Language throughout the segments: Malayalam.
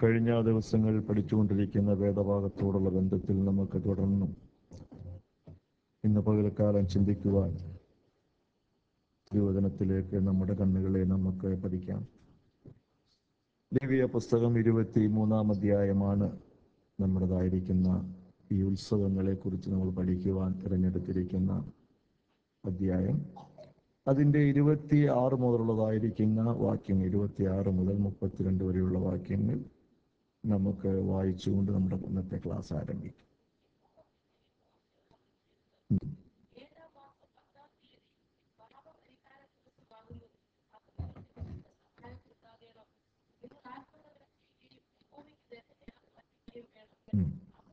കഴിഞ്ഞ ദിവസങ്ങൾ പഠിച്ചുകൊണ്ടിരിക്കുന്ന വേദഭാഗത്തോടുള്ള ബന്ധത്തിൽ നമുക്ക് തുടർന്നും ഇന്ന് പകൽക്കാലം ചിന്തിക്കുവാൻ തിരുവചനത്തിലേക്ക് നമ്മുടെ കണ്ണുകളെ നമുക്ക് പതിക്കാം ലേവിയ പുസ്തകം ഇരുപത്തി മൂന്നാം അധ്യായമാണ് നമ്മുടേതായിരിക്കുന്ന ഈ ഉത്സവങ്ങളെ കുറിച്ച് നമ്മൾ പഠിക്കുവാൻ തിരഞ്ഞെടുത്തിരിക്കുന്ന അധ്യായം അതിൻ്റെ ഇരുപത്തി ആറ് മുതലുള്ളതായിരിക്കുന്ന വാക്യങ്ങൾ ഇരുപത്തി ആറ് മുതൽ മുപ്പത്തിരണ്ട് വരെയുള്ള വാക്യങ്ങൾ നമുക്ക് വായിച്ചുകൊണ്ട് നമ്മുടെ ഇന്നത്തെ ക്ലാസ് ആരംഭിക്കും ഉം. ഉം.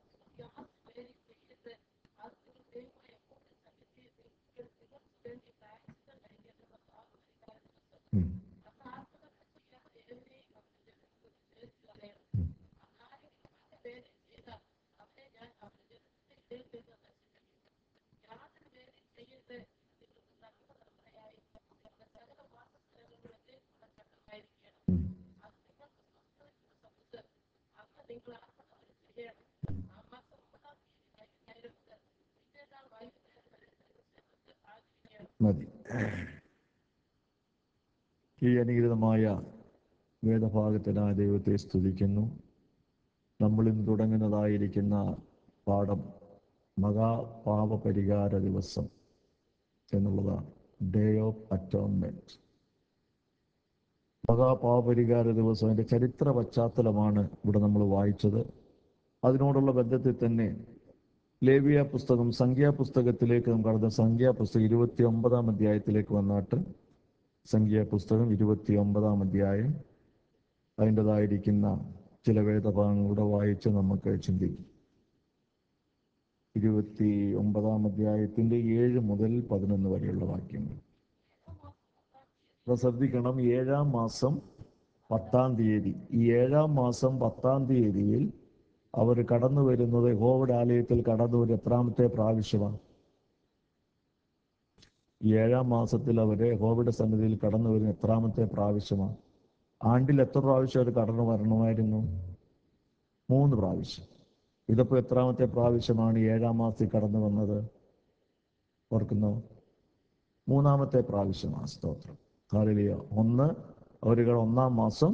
ഉം. ഉം. ഉം. മതി ഈ അനുഗ്രതമായ വേദഭാഗത്തിനായ ദൈവത്തെ സ്തുതിക്കുന്നു നമ്മൾ ഇന്ന് തുടങ്ങുന്നതായിരിക്കുന്ന പാഠം മഹാപാപപരിഹാര ദിവസം എന്നുള്ളതാണ് ഡേ ഓഫ് അറ്റോൺമെന്റ് മഹാപാപപരിഹാര ദിവസം അതിന്റെ ചരിത്ര പശ്ചാത്തലമാണ് ഇവിടെ നമ്മൾ വായിച്ചത് അതിനോടുള്ള ബന്ധത്തിൽ തന്നെ ലേവിയ പുസ്തകം സംഖ്യാപുസ്തകത്തിലേക്ക് നാം കടന്ന സംഖ്യാപുസ്തകം ഇരുപത്തി ഒമ്പതാം അധ്യായത്തിലേക്ക് വന്നാട്ട് സംഖ്യാപുസ്തകം ഇരുപത്തി ഒമ്പതാം അധ്യായം അതിൻ്റെതായിരിക്കുന്ന ചില വേദഭാഗങ്ങളുടെ വായിച്ച് നമുക്ക് ചിന്തിക്കും ഇരുപത്തി ഒമ്പതാം അധ്യായത്തിന്റെ ഏഴ് മുതൽ പതിനൊന്ന് വരെയുള്ള വാക്യങ്ങൾ അപ്പോൾ ശ്രദ്ധിക്കണം ഏഴാം മാസം പത്താം തീയതി ഈ ഏഴാം മാസം പത്താം തീയതിയിൽ അവർ കടന്നു വരുന്നത് യഹോവയുടെ ആലയത്തിൽ കടന്നു ഒരു എത്രാമത്തെ പ്രാവശ്യമാണ് ഈ ഏഴാം മാസത്തിൽ അവര് യഹോവയുടെ സന്നിധിയിൽ കടന്നു വരുന്ന എത്രാമത്തെ പ്രാവശ്യമാണ് ആണ്ടിൽ എത്ര പ്രാവശ്യം അവർ കടന്നു വരണമായിരുന്നു മൂന്ന് പ്രാവശ്യം ഇതിപ്പോ എത്രാമത്തെ പ്രാവശ്യമാണ് ഈ ഏഴാം മാസത്തിൽ കടന്നു വന്നത് ഓർക്കുന്നോ മൂന്നാമത്തെ പ്രാവശ്യമാണ് സ്തോത്രം ഹാലലിയ ഒന്ന് അവരുകൾ ഒന്നാം മാസം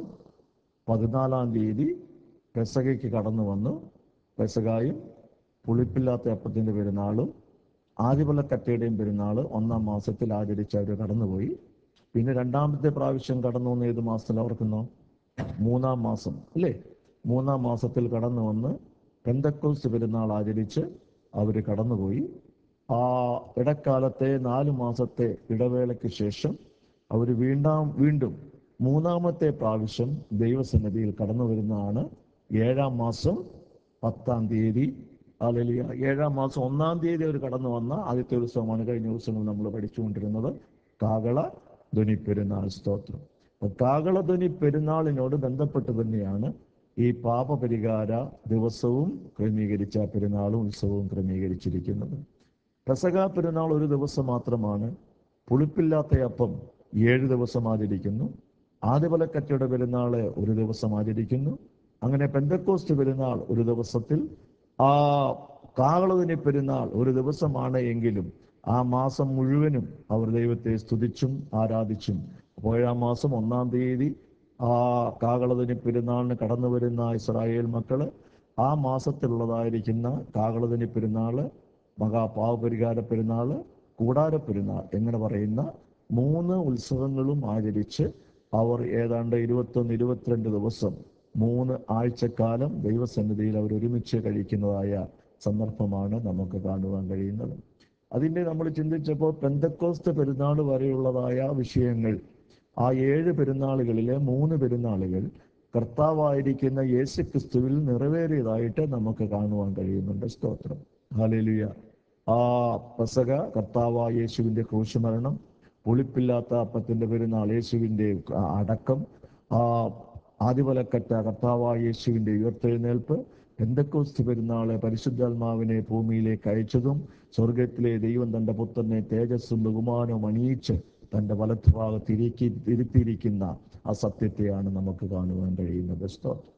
പതിനാലാം തീയതി പെസകയ്ക്ക് കടന്നു വന്നു പെസകായും പുളിപ്പില്ലാത്ത അപ്പത്തിന്റെ പെരുന്നാളും ആദിപലക്കറ്റയുടെയും പെരുന്നാൾ ഒന്നാം മാസത്തിൽ ആചരിച്ച് അവർ കടന്നുപോയി പിന്നെ രണ്ടാമത്തെ പ്രാവശ്യം കടന്നു വന്ന ഏത് മാസത്തിൽ ഓർക്കുന്നോ മൂന്നാം മാസം അല്ലേ മൂന്നാം മാസത്തിൽ കടന്നു വന്ന് പെന്തക്കോസ് പെരുന്നാൾ ആചരിച്ച് അവർ കടന്നുപോയി ആ ഇടക്കാലത്തെ നാല് മാസത്തെ ഇടവേളയ്ക്ക് ശേഷം അവർ വീണ്ടാം വീണ്ടും മൂന്നാമത്തെ പ്രാവശ്യം ദൈവസന്നിധിയിൽ കടന്നു വരുന്നതാണ് ഏഴാം മാസം പത്താം തീയതി അലലിയ ഏഴാം മാസം ഒന്നാം തീയതി അവർ കടന്നു വന്ന ആദ്യത്തെ ഉത്സവമാണ് കഴിഞ്ഞ ദിവസങ്ങൾ നമ്മൾ പഠിച്ചുകൊണ്ടിരുന്നത് കാകള ധ്വനി പെരുന്നാൾ സ്തോത്രം അപ്പൊ കാകള ധ്വനി പെരുന്നാളിനോട് ബന്ധപ്പെട്ട് തന്നെയാണ് ഈ പാപപരിഹാര ദിവസവും ക്രമീകരിച്ച പെരുന്നാളും ഉത്സവവും ക്രമീകരിച്ചിരിക്കുന്നത് പെസക പെരുന്നാൾ ഒരു ദിവസം മാത്രമാണ് പുളിപ്പില്ലാത്ത അപ്പം ഏഴ് ദിവസം ആചരിക്കുന്നു ആദിപലക്കറ്റയുടെ പെരുന്നാള് ഒരു ദിവസം ആചരിക്കുന്നു അങ്ങനെ പെന്തക്കോസ്റ്റ് പെരുന്നാൾ ഒരു ദിവസത്തിൽ ആ കാകളതിന് പെരുന്നാൾ ഒരു ദിവസമാണ് എങ്കിലും ആ മാസം മുഴുവനും അവർ ദൈവത്തെ സ്തുതിച്ചും ആരാധിച്ചും അപ്പോൾ ഏഴാം മാസം ഒന്നാം തീയതി ആ കാകളതിന് പെരുന്നാളിന് കടന്നു വരുന്ന ഇസ്രായേൽ മക്കള് ആ മാസത്തിലുള്ളതായിരിക്കുന്ന കാകളതിന് പെരുന്നാള് മഹാപാവപരിഹാര പെരുന്നാള് കൂടാര പെരുന്നാൾ എങ്ങനെ പറയുന്ന മൂന്ന് ഉത്സവങ്ങളും ആചരിച്ച് അവർ ഏതാണ്ട് ഇരുപത്തൊന്ന് ഇരുപത്തിരണ്ട് ദിവസം മൂന്ന് ആഴ്ചക്കാലം ദൈവസന്നിധിയിൽ അവർ ഒരുമിച്ച് കഴിക്കുന്നതായ സന്ദർഭമാണ് നമുക്ക് കാണുവാൻ കഴിയുന്നത് അതിൻ്റെ നമ്മൾ ചിന്തിച്ചപ്പോൾ പെന്തക്കോസ്ത് പെരുന്നാൾ വരെയുള്ളതായ വിഷയങ്ങൾ ആ ഏഴ് പെരുന്നാളുകളിലെ മൂന്ന് പെരുന്നാളുകൾ കർത്താവായിരിക്കുന്ന യേശു ക്രിസ്തുവിൽ നിറവേറിയതായിട്ട് നമുക്ക് കാണുവാൻ കഴിയുന്നുണ്ട് സ്തോത്രം ഹാലേലുയ ആ പെസക കർത്താവായ യേശുവിന്റെ ക്രൂശുമരണം പുളിപ്പില്ലാത്ത അപ്പത്തിന്റെ പെരുന്നാൾ യേശുവിന്റെ അടക്കം ആ ആദിപലക്കറ്റ കർത്താവായ യേശുവിന്റെ ഉയർത്തെഴുന്നേൽപ്പ് എന്തൊക്കെ പെരുന്നാള് പരിശുദ്ധാത്മാവിനെ ഭൂമിയിലേക്ക് അയച്ചതും സ്വർഗത്തിലെ ദൈവം തന്റെ പുത്രനെ തേജസ്സും ബഹുമാനവും അണിയിച്ച് തന്റെ വലത്തുഭാഗത്ത് ഇരിക്കി ഇരുത്തിയിരിക്കുന്ന ആ സത്യത്തെയാണ് നമുക്ക് കാണുവാൻ കഴിയുന്നത് സ്തോത്രം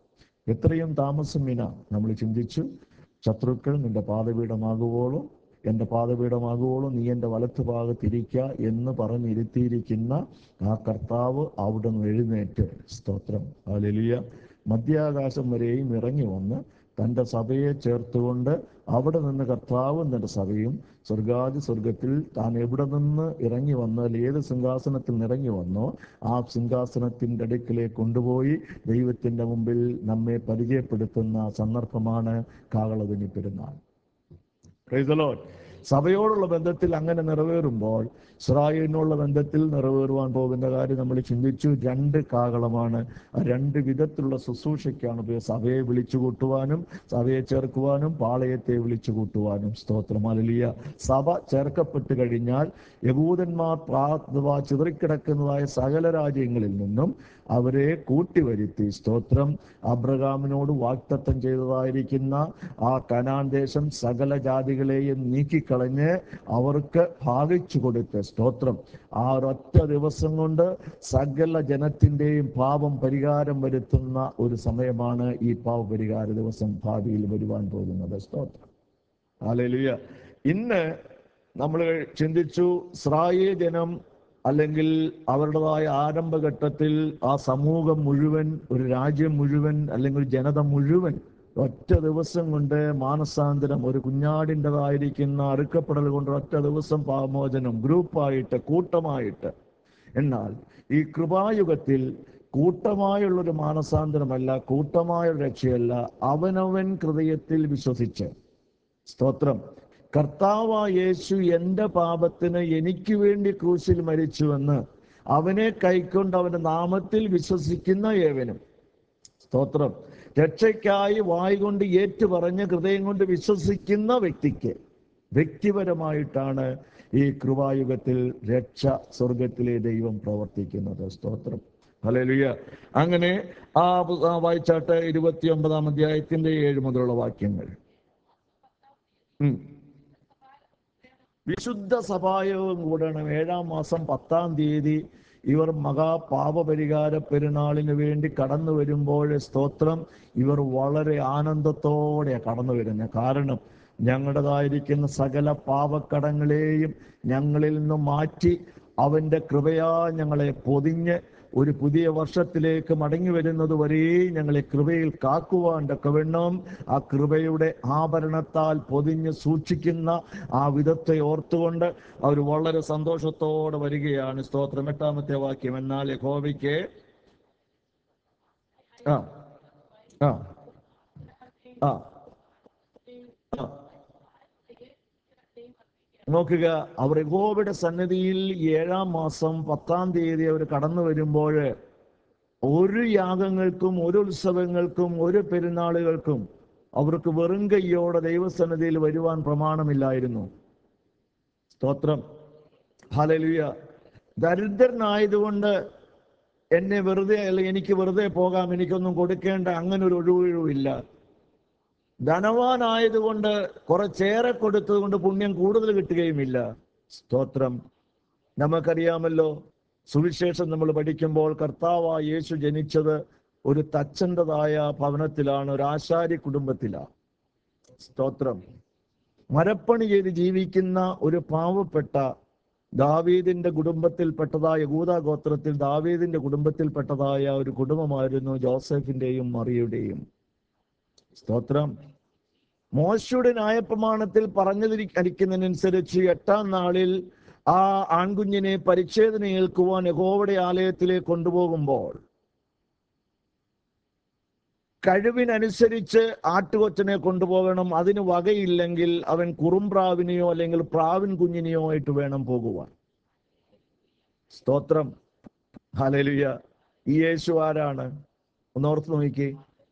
എത്രയും താമസം വിന നമ്മൾ ചിന്തിച്ചു ശത്രുക്കൾ നിന്റെ പാതപീഠമാകുവോളും എൻ്റെ പാതപീഠമാകുവോളും നീ എൻ്റെ വലത്ത് ഭാഗത്തിരിക്ക എന്ന് പറഞ്ഞിരുത്തിയിരിക്കുന്ന ആ കർത്താവ് അവിടെ നിന്ന് എഴുന്നേറ്റ് സ്തോത്രം ഹാലലിയ മധ്യാകാശം വരെയും ഇറങ്ങി വന്ന് തൻ്റെ സഭയെ ചേർത്തുകൊണ്ട് അവിടെ നിന്ന് കർത്താവും തൻ്റെ സഭയും സ്വർഗാദി സ്വർഗത്തിൽ താൻ എവിടെ നിന്ന് ഇറങ്ങി വന്നാൽ ഏത് സിംഹാസനത്തിൽ നിന്ന് ഇറങ്ങി വന്നോ ആ സിംഹാസനത്തിൻ്റെ അടുക്കിലേക്ക് കൊണ്ടുപോയി ദൈവത്തിൻ്റെ മുമ്പിൽ നമ്മെ പരിചയപ്പെടുത്തുന്ന സന്ദർഭമാണ് കാകളതിനി പെരുന്നാൾ Praise the Lord. സഭയോടുള്ള ബന്ധത്തിൽ അങ്ങനെ നിറവേറുമ്പോൾ ഇസ്രായേലിനുള്ള ബന്ധത്തിൽ നിറവേറുവാൻ പോകുന്ന കാര്യം നമ്മൾ ചിന്തിച്ചു രണ്ട് കാകളമാണ് ആ രണ്ട് വിധത്തിലുള്ള ശുശ്രൂഷയ്ക്കാണ് ഉപയോഗം. സഭയെ വിളിച്ചു കൂട്ടുവാനും സഭയെ ചേർക്കുവാനും പാളയത്തെ വിളിച്ചു കൂട്ടുവാനും സ്തോത്രം അലലിയ സഭ ചേർക്കപ്പെട്ട് കഴിഞ്ഞാൽ യഹൂദന്മാർ പ്രാ- ചിതറിക്കിടക്കുന്നതായ സകല രാജ്യങ്ങളിൽ നിന്നും അവരെ കൂട്ടിവരുത്തി സ്തോത്രം അബ്രഹാമിനോട് വാക്തത്വം ചെയ്തതായിരിക്കുന്ന ആ കനാൻ ദേശം സകല ജാതികളെയും നീക്കിക്കളഞ്ഞ് അവർക്ക് ഭാഗിച്ചു കൊടുത്ത് സ്തോത്രം ആ ഒരൊറ്റ ദിവസം കൊണ്ട് സകല ജനത്തിന്റെയും പാപം പരിഹാരം വരുത്തുന്ന ഒരു സമയമാണ് ഈ പാവപരിഹാര ദിവസം ഭാവിയിൽ വരുവാൻ പോകുന്നത് സ്തോത്രം ഹാലേലുയ ഇന്ന് നമ്മൾ ചിന്തിച്ചു ഇസ്രായേൽ ജനം അല്ലെങ്കിൽ അവരുടേതായ ആരംഭഘട്ടത്തിൽ ആ സമൂഹം മുഴുവൻ ഒരു രാജ്യം മുഴുവൻ അല്ലെങ്കിൽ ഒരു ജനത മുഴുവൻ ഒറ്റ ദിവസം കൊണ്ട് മാനസാന്തരം ഒരു കുഞ്ഞാടിൻ്റെതായിരിക്കുന്ന അറുക്കപ്പെടൽ കൊണ്ട് ഒറ്റ ദിവസം പാമോചനം ഗ്രൂപ്പായിട്ട് കൂട്ടമായിട്ട് എന്നാൽ ഈ കൃപായുഗത്തിൽ കൂട്ടമായുള്ളൊരു മാനസാന്തരമല്ല കൂട്ടമായ ഒരു രക്ഷയല്ല അവനവൻ ഹൃദയത്തിൽ വിശ്വസിച്ച് സ്തോത്രം കർത്താവായ യേശു എൻ്റെ പാപത്തിന് എനിക്ക് വേണ്ടി ക്രൂശിൽ മരിച്ചുവെന്ന് അവനെ കൈക്കൊണ്ട് അവന്റെ നാമത്തിൽ വിശ്വസിക്കുന്ന ഏവനും സ്തോത്രം രക്ഷയ്ക്കായി വായ് കൊണ്ട് ഏറ്റുപറഞ്ഞ് ഹൃദയം കൊണ്ട് വിശ്വസിക്കുന്ന വ്യക്തിക്ക് വ്യക്തിപരമായിട്ടാണ് ഈ കൃപായുഗത്തിൽ രക്ഷ സ്വർഗത്തിലെ ദൈവം പ്രവർത്തിക്കുന്നത് സ്തോത്രം ഹല്ലേലൂയ അങ്ങനെ ആ പു- ആ വായിച്ചാട്ട് ഇരുപത്തി ഒമ്പതാം അധ്യായത്തിന്റെ ഏഴ് മുതലുള്ള വാക്യങ്ങൾ ഉം. വിശുദ്ധ സഭായോഗം കൂടണം ഏഴാം മാസം പത്താം തീയതി ഇവർ മഹാപാപപരിഹാര പെരുന്നാളിന് വേണ്ടി കടന്നു വരുമ്പോൾ സ്തോത്രം ഇവർ വളരെ ആനന്ദത്തോടെ കടന്നു വരുന്നത് കാരണം ഞങ്ങളുടേതായിരിക്കുന്ന സകല പാപക്കടങ്ങളെയും ഞങ്ങളിൽ നിന്ന് മാറ്റി അവന്റെ കൃപയാ ഞങ്ങളെ പൊതിഞ്ഞ് ഒരു പുതിയ വർഷത്തിലേക്ക് മടങ്ങി വരുന്നത് വരെ ഞങ്ങളെ കൃപയിൽ കാക്കുവാൻ തക്കവണ്ണം ആ കൃപയുടെ ആഭരണത്താൽ പൊതിഞ്ഞ് സൂക്ഷിക്കുന്ന ആ വിധത്തെ ഓർത്തുകൊണ്ട് അവർ വളരെ സന്തോഷത്തോടെ വരികയാണ് സ്തോത്രം എട്ടാമത്തെ വാക്യം എന്നാൽ യഹോവയ്ക്ക് ആ ആ ആ ആ നോക്കുക അവർ യഹോവയുടെ സന്നിധിയിൽ ഈ ഏഴാം മാസം പത്താം തീയതി അവർ കടന്നു വരുമ്പോൾ ഒരു യാഗങ്ങൾക്കും ഒരു ഉത്സവങ്ങൾക്കും ഒരു പെരുന്നാളുകൾക്കും അവർക്ക് വെറും കയ്യോടെ ദൈവസന്നിധിയിൽ വരുവാൻ പ്രമാണമില്ലായിരുന്നു സ്തോത്രം ഹലലുയ ദരിദ്രനായതുകൊണ്ട് എന്നെ വെറുതെ അല്ലെങ്കിൽ എനിക്ക് വെറുതെ പോകാം എനിക്കൊന്നും കൊടുക്കേണ്ട അങ്ങനെ ഒരു ഒഴിവുമില്ല ധനവാനായതുകൊണ്ട് കുറച്ചേറെ കൊടുത്തത് കൊണ്ട് പുണ്യം കൂടുതൽ കിട്ടുകയുമില്ല സ്തോത്രം നമുക്കറിയാമല്ലോ സുവിശേഷം നമ്മൾ പഠിക്കുമ്പോൾ കർത്താവായ യേശു ജനിച്ചത് ഒരു തച്ചൻ്റെതായ ഭവനത്തിലാണ് ഒരു ആശാരി കുടുംബത്തിലാണ് സ്തോത്രം മരപ്പണി ചെയ്ത് ജീവിക്കുന്ന ഒരു പാവപ്പെട്ട ദാവീദിന്റെ കുടുംബത്തിൽപ്പെട്ടതായ യഹൂദ ഗോത്രത്തിൽ ദാവീദിന്റെ കുടുംബത്തിൽപ്പെട്ടതായ ഒരു കുടുംബമായിരുന്നു ജോസഫിന്റെയും മറിയുടെയും സ്തോത്രം മോശയുടെ ന്യായപ്രമാണത്തിൽ പറഞ്ഞതിരിക്കുന്നതിനനുസരിച്ച് എട്ടാം നാളിൽ ആ ആൺകുഞ്ഞിനെ പരിച്ഛേദന ഏൽക്കുവാൻ യഹോവയുടെ ആലയത്തിലേക്ക് കൊണ്ടുപോകുമ്പോൾ കഴിവിനനുസരിച്ച് ആട്ടുകൊച്ചനെ കൊണ്ടുപോകണം അതിന് വകയില്ലെങ്കിൽ അവൻ കുറുംപ്രാവിനെയോ അല്ലെങ്കിൽ പ്രാവിൻ കുഞ്ഞിനെയോ ആയിട്ട് വേണം പോകുവാൻ സ്തോത്രം ഹലലുയ ഈ യേശു ആരാണ് ഒന്നോർത്ത് നോക്കി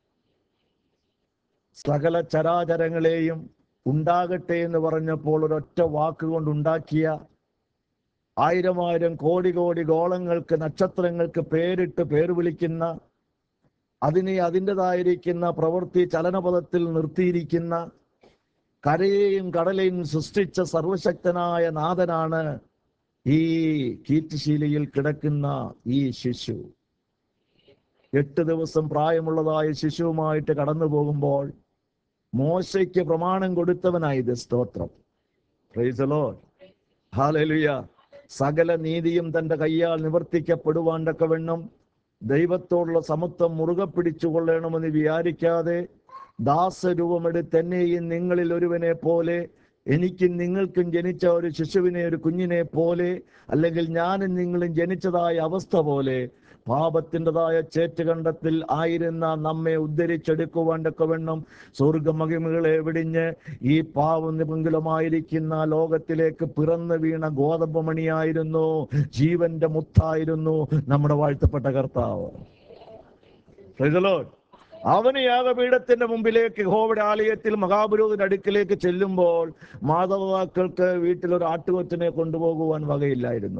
സകല ചരാചരങ്ങളെയും ഉണ്ടാകട്ടെ എന്ന് പറഞ്ഞപ്പോൾ ഒരൊറ്റ വാക്കുകൊണ്ട് ഉണ്ടാക്കിയ ആയിരം ആയിരം കോടി കോടി ഗോളങ്ങൾക്ക് നക്ഷത്രങ്ങൾക്ക് പേരിട്ട് പേര് വിളിക്കുന്ന അതിനെ അതിൻ്റെതായിരിക്കുന്ന പ്രവൃത്തി ചലനപഥത്തിൽ നിർത്തിയിരിക്കുന്ന കരയെയും കടലെയും സൃഷ്ടിച്ച സർവശക്തനായ നാഥനാണ് ഈ കീറ്റുശീലയിൽ കിടക്കുന്ന ഈ ശിശു എട്ട് ദിവസം പ്രായമുള്ളതായ ശിശുവുമായിട്ട് കടന്നു പോകുമ്പോൾ മോശയ്ക്ക് പ്രമാണം കൊടുത്തവനായത് സ്തോത്രം പ്രൈസലോ ഹാലലുയ സകല നീതിയും തന്റെ കയ്യാൽ നിവർത്തിക്കപ്പെടുവാൻ തക്കവണ്ണം ദൈവത്തോടുള്ള സമത്വം മുറുകെ പിടിച്ചു കൊള്ളണമെന്ന് വിചാരിക്കാതെ ദാസരൂപമെടുത്ത് എന്നെയും നിങ്ങളിൽ ഒരുവനെ പോലെ എനിക്കും നിങ്ങൾക്കും ജനിച്ച ഒരു ശിശുവിനെ ഒരു കുഞ്ഞിനെ പോലെ അല്ലെങ്കിൽ ഞാനും നിങ്ങളും ജനിച്ചതായ അവസ്ഥ പോലെ പാപത്തിൻ്റെതായ ചേറ്റുകണ്ടത്തിൽ ആയിരുന്ന നമ്മെ ഉദ്ധരിച്ചെടുക്കുവാൻ തക്കവണ്ണം സ്വർഗമഹിമകളെ വെടിഞ്ഞ് ഈ പാവം നിപങ്കിലമായിരിക്കുന്ന ലോകത്തിലേക്ക് പിറന്നു വീണ ഗോതമ്പ് മണിയായിരുന്നു ജീവന്റെ മുത്തായിരുന്നു നമ്മുടെ വാഴ്ത്തപ്പെട്ട കർത്താവ് Praise the Lord. അവന് യാഗപീഠത്തിന്റെ മുമ്പിലേക്ക് യഹോവയുടെ ആലയത്തിൽ മഹാപുരോഹിത അടുക്കിലേക്ക് ചെല്ലുമ്പോൾ മാതാപിതാക്കൾക്ക് വീട്ടിൽ ഒരു ആട്ടുകൊറ്റനെ കൊണ്ടുപോകുവാൻ വകയില്ലായിരുന്നു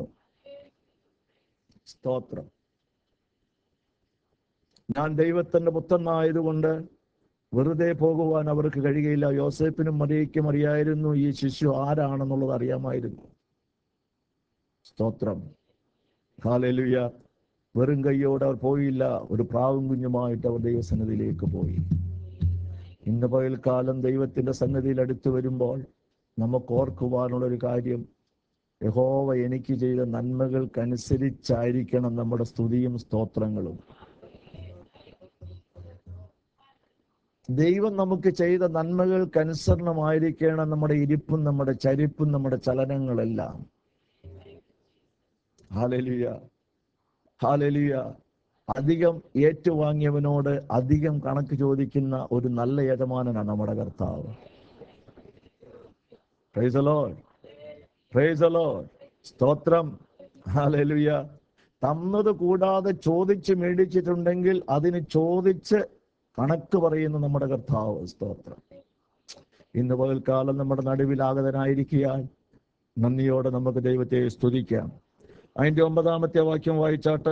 സ്തോത്രം ഞാൻ ദൈവത്തിന്റെ പുത്രനായതുകൊണ്ട് വെറുതെ പോകുവാൻ അവർക്ക് കഴിയുകയില്ല യോസേപ്പിനും മറിയയ്ക്കും അറിയായിരുന്നു ഈ ശിശു ആരാണെന്നുള്ളത് അറിയാമായിരുന്നു സ്തോത്രം ഹാലലുയ വെറും കൈയോടെ അവർ പോയില്ല ഒരു പ്രാവും കുഞ്ഞുമായിട്ട് അവർ ദൈവസന്നിധിയിലേക്ക് പോയി ഇന്ന് പകൽക്കാലം ദൈവത്തിന്റെ സന്നിധിയിൽ അടുത്ത് വരുമ്പോൾ നമുക്ക് ഓർക്കുവാനുള്ള ഒരു കാര്യം യഹോവ എനിക്ക് ചെയ്ത നന്മകൾക്കനുസരിച്ചായിരിക്കണം നമ്മുടെ സ്തുതിയും സ്തോത്രങ്ങളും ദൈവം നമുക്ക് ചെയ്ത നന്മകൾക്കനുസരണമായിരിക്കണം നമ്മുടെ ഇരിപ്പും നമ്മുടെ ചരിപ്പും നമ്മുടെ ചലനങ്ങളെല്ലാം ഹാലലിയ ഹാലലിയ അധികം ഏറ്റുവാങ്ങിയവനോട് അധികം കണക്ക് ചോദിക്കുന്ന ഒരു നല്ല യജമാനനാണ് നമ്മുടെ കർത്താവ് Praise the Lord. Praise the Lord. സ്തോത്രം ഹാലലുയ തന്നത് കൂടാതെ ചോദിച്ച് മേടിച്ചിട്ടുണ്ടെങ്കിൽ അതിന് ചോദിച്ച് കണക്ക് പറയുന്ന നമ്മുടെ കർത്താവ് സ്തോത്രം ഇന്ന് പകൽക്കാലം നമ്മുടെ നടുവിൽ ആഗതനായിരിക്കാൻ നന്ദിയോടെ നമുക്ക് ദൈവത്തെ സ്തുതിക്കാം അതിന്റെ ഒമ്പതാമത്തെ വാക്യം വായിച്ചാട്ട്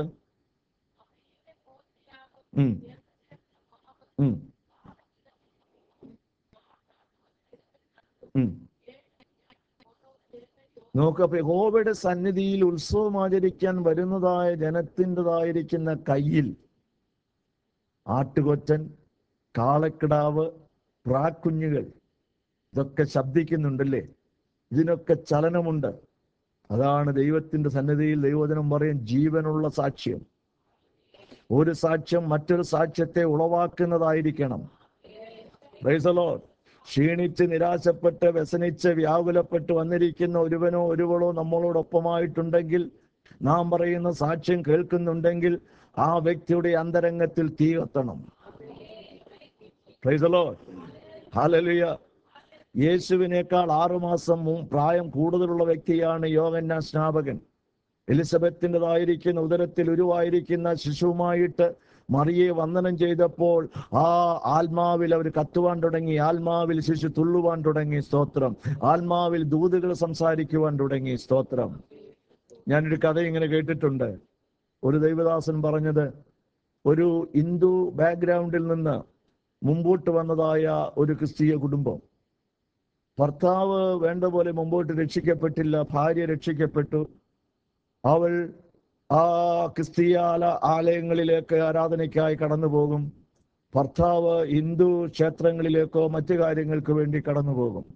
ഉം. ഉം. ഉം. നോക്ക് അപ്പൊ യഹോവയുടെ സന്നിധിയിൽ ഉത്സവം ആചരിക്കാൻ വരുന്നതായ ജനത്തിൻ്റെതായിരിക്കുന്ന കയ്യിൽ ആട്ടുകൊറ്റൻ കാളക്കിടാവ് പ്രാക്കുഞ്ഞുകൾ ഇതൊക്കെ ശബ്ദിക്കുന്നുണ്ടല്ലേ ഇതിനൊക്കെ ചലനമുണ്ട് അതാണ് ദൈവത്തിന്റെ സന്നിധിയിൽ ദൈവജനം പറയും ജീവനുള്ള സാക്ഷ്യം ഒരു സാക്ഷ്യം മറ്റൊരു സാക്ഷ്യത്തെ ഉളവാക്കുന്നതായിരിക്കണം Praise the Lord. ക്ഷീണിച്ച് നിരാശപ്പെട്ട് വ്യസനിച്ച് വ്യാകുലപ്പെട്ട് വന്നിരിക്കുന്ന ഒരുവനോ ഒരുവളോ നമ്മളോടൊപ്പമായിട്ടുണ്ടെങ്കിൽ നാം പറയുന്ന സാക്ഷ്യം കേൾക്കുന്നുണ്ടെങ്കിൽ ആ വ്യക്തിയുടെ അന്തരംഗത്തിൽ തീ കത്തണം Praise the Lord. Hallelujah. യേശുവിനേക്കാൾ ആറുമാസം മുൻ- പ്രായം കൂടുതലുള്ള വ്യക്തിയാണ് യോഗന്ന സ്നാപകൻ എലിസബത്തിൻ്റെതായിരിക്കുന്ന ഉദരത്തിൽ ഉരുവായിരിക്കുന്ന ശിശുവുമായിട്ട് മറിയെ വന്ദനം ചെയ്തപ്പോൾ ആ ആത്മാവിൽ അവർ കത്തുവാൻ തുടങ്ങി ആത്മാവിൽ ശിശു തുള്ളുവാൻ തുടങ്ങി സ്തോത്രം ആത്മാവിൽ ദൂതുകൾ സംസാരിക്കുവാൻ തുടങ്ങി സ്തോത്രം ഞാനൊരു കഥ ഇങ്ങനെ കേട്ടിട്ടുണ്ട് ഒരു ദൈവദാസൻ പറഞ്ഞത് ഒരു ഹിന്ദു ബാക്ക്ഗ്രൗണ്ടിൽ നിന്ന് മുമ്പോട്ട് വന്നതായ ഒരു ക്രിസ്തീയ കുടുംബം ഭർത്താവ് വേണ്ട പോലെ മുമ്പോട്ട് രക്ഷിക്കപ്പെട്ടില്ല ഭാര്യ രക്ഷിക്കപ്പെട്ടു അവൾ ആ ക്രിസ്തീയ ആല- ആലയങ്ങളിലേക്ക് ആരാധനയ്ക്കായി കടന്നു പോകും ഭർത്താവ് ഹിന്ദു ക്ഷേത്രങ്ങളിലേക്കോ മറ്റു കാര്യങ്ങൾക്ക് വേണ്ടി കടന്നു പോകും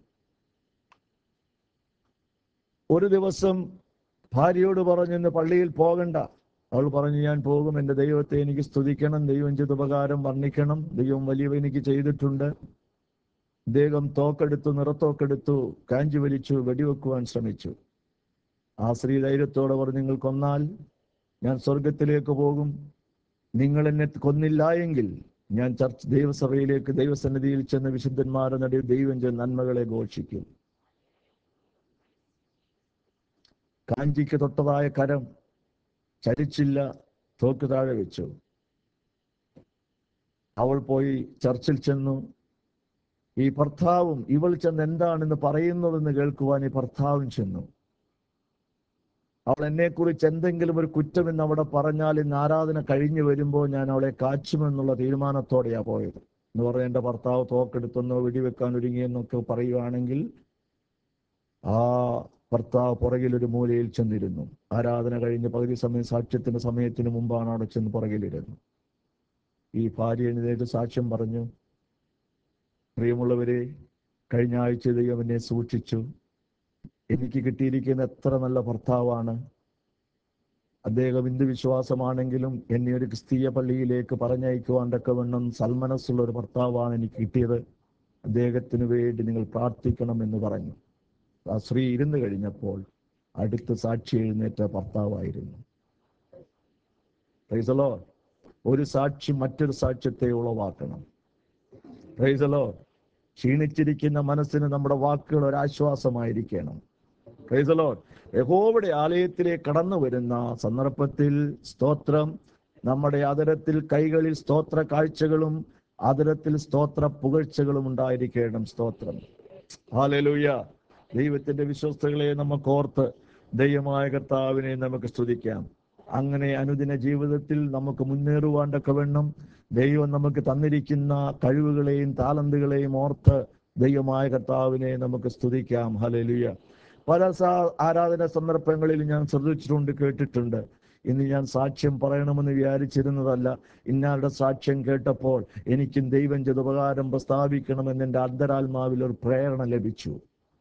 ഒരു ദിവസം ഭാര്യയോട് പറഞ്ഞു ഇന്ന് പള്ളിയിൽ പോകണ്ട അവൾ പറഞ്ഞു ഞാൻ പോകും എൻ്റെ ദൈവത്തെ എനിക്ക് സ്തുതിക്കണം ദൈവം ചെയ്ത ഉപകാരം വർണ്ണിക്കണം ദൈവം വലിയവ എനിക്ക് ചെയ്തിട്ടുണ്ട് അദ്ദേഹം തോക്കെടുത്തു നിറത്തോക്കെടുത്തു കാഞ്ചി വലിച്ചു വെടിവെക്കുവാൻ ശ്രമിച്ചു ആ സ്ത്രീ ധൈര്യത്തോടെ പറഞ്ഞു നിങ്ങൾ കൊന്നാൽ ഞാൻ സ്വർഗത്തിലേക്ക് പോകും നിങ്ങൾ എന്നെ കൊന്നില്ല എങ്കിൽ ഞാൻ ചർച്ച് ദൈവസഭയിലേക്ക് ദൈവസന്നിധിയിൽ ചെന്ന് വിശുദ്ധന്മാരുടെ നടുവിൽ ദൈവം ചെന്ന് നന്മകളെ ഘോഷിക്കും കാഞ്ചിക്ക് തൊട്ടതായ കരം ചലിച്ചില്ല തോക്ക് താഴെ വെച്ചു അവൾ പോയി ചർച്ചിൽ ചെന്നു ഈ ഭർത്താവും ഇവൾ ചെന്ന് എന്താണെന്ന് പറയുന്നതെന്ന് കേൾക്കുവാൻ ഈ ഭർത്താവും ചെന്നു അവൾ എന്നെക്കുറിച്ച് എന്തെങ്കിലും ഒരു കുറ്റം ഇന്ന് അവിടെ പറഞ്ഞാൽ ഇന്ന് ആരാധന കഴിഞ്ഞു വരുമ്പോൾ ഞാൻ അവളെ കാച്ചുമെന്നുള്ള തീരുമാനത്തോടെയാ പോയത് എന്ന് പറഞ്ഞ എൻ്റെ ഭർത്താവ് തോക്കെടുത്തെന്നോ വെടിവെക്കാൻ ഒരുങ്ങിയെന്നൊക്കെ പറയുകയാണെങ്കിൽ ആ ഭർത്താവ് പുറകിൽ ഒരു മൂലയിൽ ചെന്നിരുന്നു ആരാധന കഴിഞ്ഞ് പകുതി സമയം സാക്ഷ്യത്തിന്റെ സമയത്തിന് മുമ്പാണ് അവിടെ ചെന്ന് പുറകിലിരുന്നു ഈ ഭാര്യ എഴുന്നേറ്റ് സാക്ഷ്യം പറഞ്ഞു പ്രിയമുള്ളവരെ കഴിഞ്ഞ ആഴ്ച ദൈവം എന്നെ സൂക്ഷിച്ചു എനിക്ക് കിട്ടിയിരിക്കുന്ന എത്ര നല്ല ഭർത്താവാണ് അദ്ദേഹം എന്ത് വിശ്വാസമാണെങ്കിലും എന്നെ ഒരു ക്രിസ്തീയ പള്ളിയിലേക്ക് പറഞ്ഞയക്കുവാൻ തക്കവണ്ണം സൽമനസ്സുള്ള ഒരു ഭർത്താവാണ് എനിക്ക് കിട്ടിയത് അദ്ദേഹത്തിന് വേണ്ടി നിങ്ങൾ പ്രാർത്ഥിക്കണം എന്ന് പറഞ്ഞു ആ സ്ത്രീ ഇരുന്ന് കഴിഞ്ഞപ്പോൾ അടുത്ത് സാക്ഷി എഴുന്നേറ്റ ഭർത്താവായിരുന്നു Praise the Lord. ഒരു സാക്ഷി മറ്റൊരു സാക്ഷ്യത്തെ ഉളവാക്കണം Praise the Lord. ക്ഷീണിച്ചിരിക്കുന്ന മനസ്സിന് നമ്മുടെ വാക്കുകൾ ഒരു ആശ്വാസമായിരിക്കണം Praise the Lord. യഹോവയുടെ ആലയത്തിലേക്ക് കടന്നു വരുന്ന സന്ദർഭത്തിൽ സ്തോത്രം നമ്മുടെ അതരത്തിൽ കൈകളിൽ സ്തോത്ര കാഴ്ചകളും അതരത്തിൽ സ്തോത്ര പുകഴ്ചകളും ഉണ്ടായിരിക്കണം സ്തോത്രം ഹാലലൂയ ദൈവത്തിന്റെ വിശ്വസ്തകളെ നമുക്ക് ഓർത്ത് ദൈവമായ കർത്താവിനെ നമുക്ക് സ്തുതിക്കാം അങ്ങനെ അനുദിന ജീവിതത്തിൽ നമുക്ക് മുന്നേറുവാൻ തക്കവണ്ണം ദൈവം നമുക്ക് തന്നിരിക്കുന്ന കഴിവുകളെയും താലന്തുകളെയും ഓർത്ത് ദൈവമായ കർത്താവിനെ നമുക്ക് സ്തുതിക്കാം ഹലലുയ പല സാ- ആരാധന സന്ദർഭങ്ങളിൽ ഞാൻ ശ്രദ്ധിച്ചിട്ടുണ്ട് കേട്ടിട്ടുണ്ട് ഇന്ന് ഞാൻ സാക്ഷ്യം പറയണമെന്ന് വിചാരിച്ചിരുന്നതല്ല ഇന്നാരുടെ സാക്ഷ്യം കേട്ടപ്പോൾ എനിക്കും ദൈവം ചെയ്ത ഉപകാരം പ്രസ്താവിക്കണമെന്ന് എൻ്റെ അന്തരാത്മാവിൽ ഒരു പ്രേരണ ലഭിച്ചു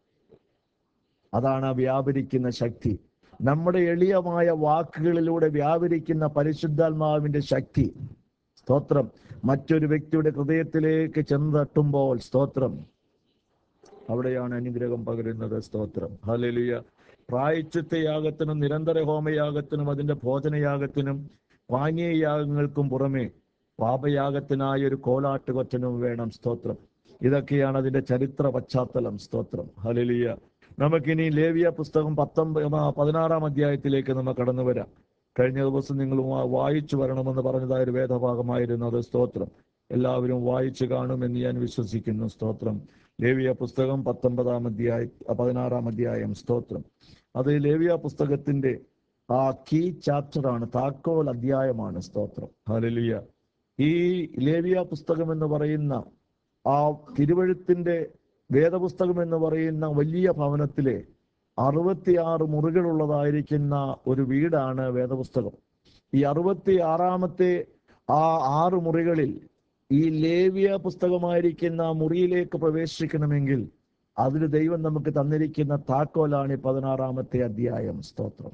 അതാണ് ആ വ്യാപരിക്കുന്ന ശക്തി നമ്മുടെ എളിയമായ വാക്കുകളിലൂടെ വ്യാപരിക്കുന്ന പരിശുദ്ധാത്മാവിന്റെ ശക്തി സ്തോത്രം മറ്റൊരു വ്യക്തിയുടെ ഹൃദയത്തിലേക്ക് ചെന്ന് തട്ടുമ്പോൾ സ്തോത്രം അവിടെയാണ് അനുഗ്രഹം പകരുന്നത് സ്തോത്രം ഹല്ലേലൂയ പ്രായച്ചിത്ത യാഗത്തിനും നിരന്തര ഹോമയാഗത്തിനും അതിന്റെ ഭോജനയാഗത്തിനും പാനീയയാഗങ്ങൾക്കും പുറമെ പാപയാഗത്തിനായ ഒരു കോലാട്ട് കൊറ്റനും വേണം സ്തോത്രം ഇതൊക്കെയാണ് അതിന്റെ ചരിത്ര പശ്ചാത്തലം സ്തോത്രം ഹല്ലേലൂയ നമുക്കിനി ലേവിയ പുസ്തകം പത്തൊമ്പത് പതിനാറാം അധ്യായത്തിലേക്ക് നമുക്ക് കടന്നു വരാം കഴിഞ്ഞ ദിവസം നിങ്ങൾ വാ- വായിച്ചു വരണമെന്ന് പറഞ്ഞതായ ഒരു വേദഭാഗമായിരുന്നു അത് സ്തോത്രം എല്ലാവരും വായിച്ചു കാണുമെന്ന് ഞാൻ വിശ്വസിക്കുന്നു സ്തോത്രം ലേവിയ പുസ്തകം പത്തൊമ്പതാം അധ്യായ പതിനാറാം അധ്യായം സ്തോത്രം അത് ലേവിയ പുസ്തകത്തിന്റെ ആ കീ ചാപ്റ്ററാണ് താക്കോൽ അധ്യായമാണ് സ്തോത്രം ഹല്ലേലൂയ ഈ ലേവിയ പുസ്തകം എന്ന് പറയുന്ന ആ തിരുവഴുത്തിന്റെ വേദപുസ്തകം എന്ന് പറയുന്ന വലിയ ഭവനത്തിലെ അറുപത്തിയാറ് മുറികളുള്ളതായിരിക്കുന്ന ഒരു വീടാണ് വേദപുസ്തകം ഈ അറുപത്തി ആറാമത്തെ ആ ആറ് മുറികളിൽ ഈ ലേവിയ പുസ്തകമായിരിക്കുന്ന ആ മുറിയിലേക്ക് പ്രവേശിക്കണമെങ്കിൽ അതിന് ദൈവം നമുക്ക് തന്നിരിക്കുന്ന താക്കോലാണ് ഈ പതിനാറാമത്തെ അധ്യായം സ്തോത്രം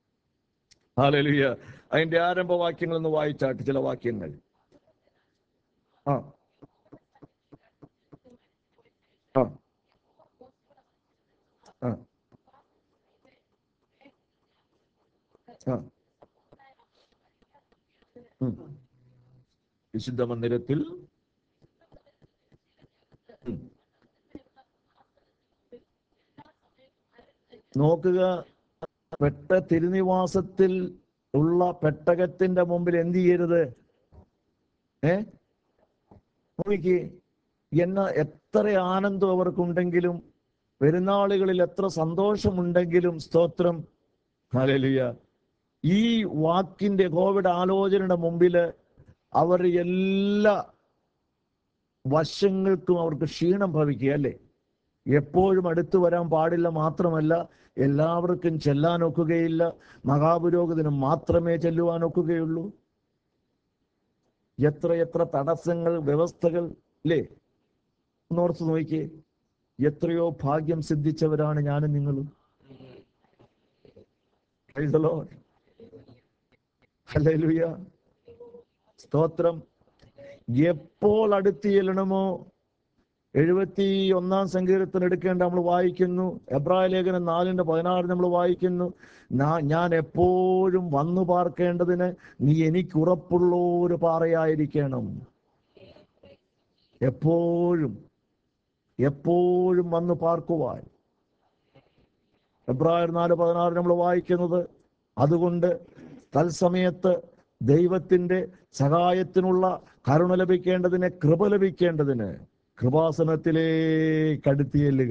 ഹാലലുയ അതിന്റെ ആരംഭ വാക്യങ്ങൾ ഒന്ന് വായിച്ചാട്ട് ചില വാക്യങ്ങൾ ആ ആ ആ ആ ഉം. വിശുദ്ധ മന്ദിരത്തിൽ ഉം. നോക്കുക പെട്ട തിരുനിവാസത്തിൽ ഉള്ള പെട്ടകത്തിന്റെ മുമ്പിൽ എന്ത് ചെയ്യരുത് ഏ നോക്കി എന്ന എത്ര ആനന്ദം അവർക്കുണ്ടെങ്കിലും പെരുന്നാളുകളിൽ എത്ര സന്തോഷമുണ്ടെങ്കിലും സ്തോത്രം ഹല്ലേലൂയ ഈ വാക്കിന്റെ കോവിഡ് ആലോചനയുടെ മുമ്പില് അവർ എല്ലാ വശങ്ങൾക്കും അവർക്ക് ക്ഷീണം ഭവിക്കുക അല്ലേ എപ്പോഴും അടുത്തു വരാൻ പാടില്ല മാത്രമല്ല എല്ലാവർക്കും ചെല്ലാൻ ഒക്കുകയില്ല മഹാപുരോഗതിന് മാത്രമേ ചെല്ലുവാൻ ഒക്കുകയുള്ളൂ എത്ര എത്ര തടസ്സങ്ങൾ വ്യവസ്ഥകൾ അല്ലേ ഒന്നോർത്ത് നോക്കിയേ എത്രയോ ഭാഗ്യം സിദ്ധിച്ചവരാണ് ഞാനും നിങ്ങളും Praise the Lord. Hallelujah. സ്തോത്രം എപ്പോൾ അടുത്ത് ചെല്ലണമോ എഴുപത്തി ഒന്നാം സങ്കീർത്തനം എടുക്കേണ്ട നമ്മൾ വായിക്കുന്നു എബ്രായ ലേഖനം നാലിന്റെ പതിനാറ് നമ്മൾ വായിക്കുന്നു നാ- ഞാൻ എപ്പോഴും വന്നു പാർക്കേണ്ടതിന് നീ എനിക്ക് ഉറപ്പുള്ള ഒരു പാറയായിരിക്കണം എപ്പോഴും എപ്പോഴും വന്ന് പാർക്കുവാൻ എബ്രായർ നാല് പതിനാറ് നമ്മൾ വായിക്കുന്നത് അതുകൊണ്ട് തത്സമയത്ത് ദൈവത്തിന്റെ സഹായത്തിനുള്ള കരുണ ലഭിക്കേണ്ടതിന് കൃപ ലഭിക്കേണ്ടതിന് കൃപാസനത്തിലേക്ക് അടുത്ത് ചെല്ലുക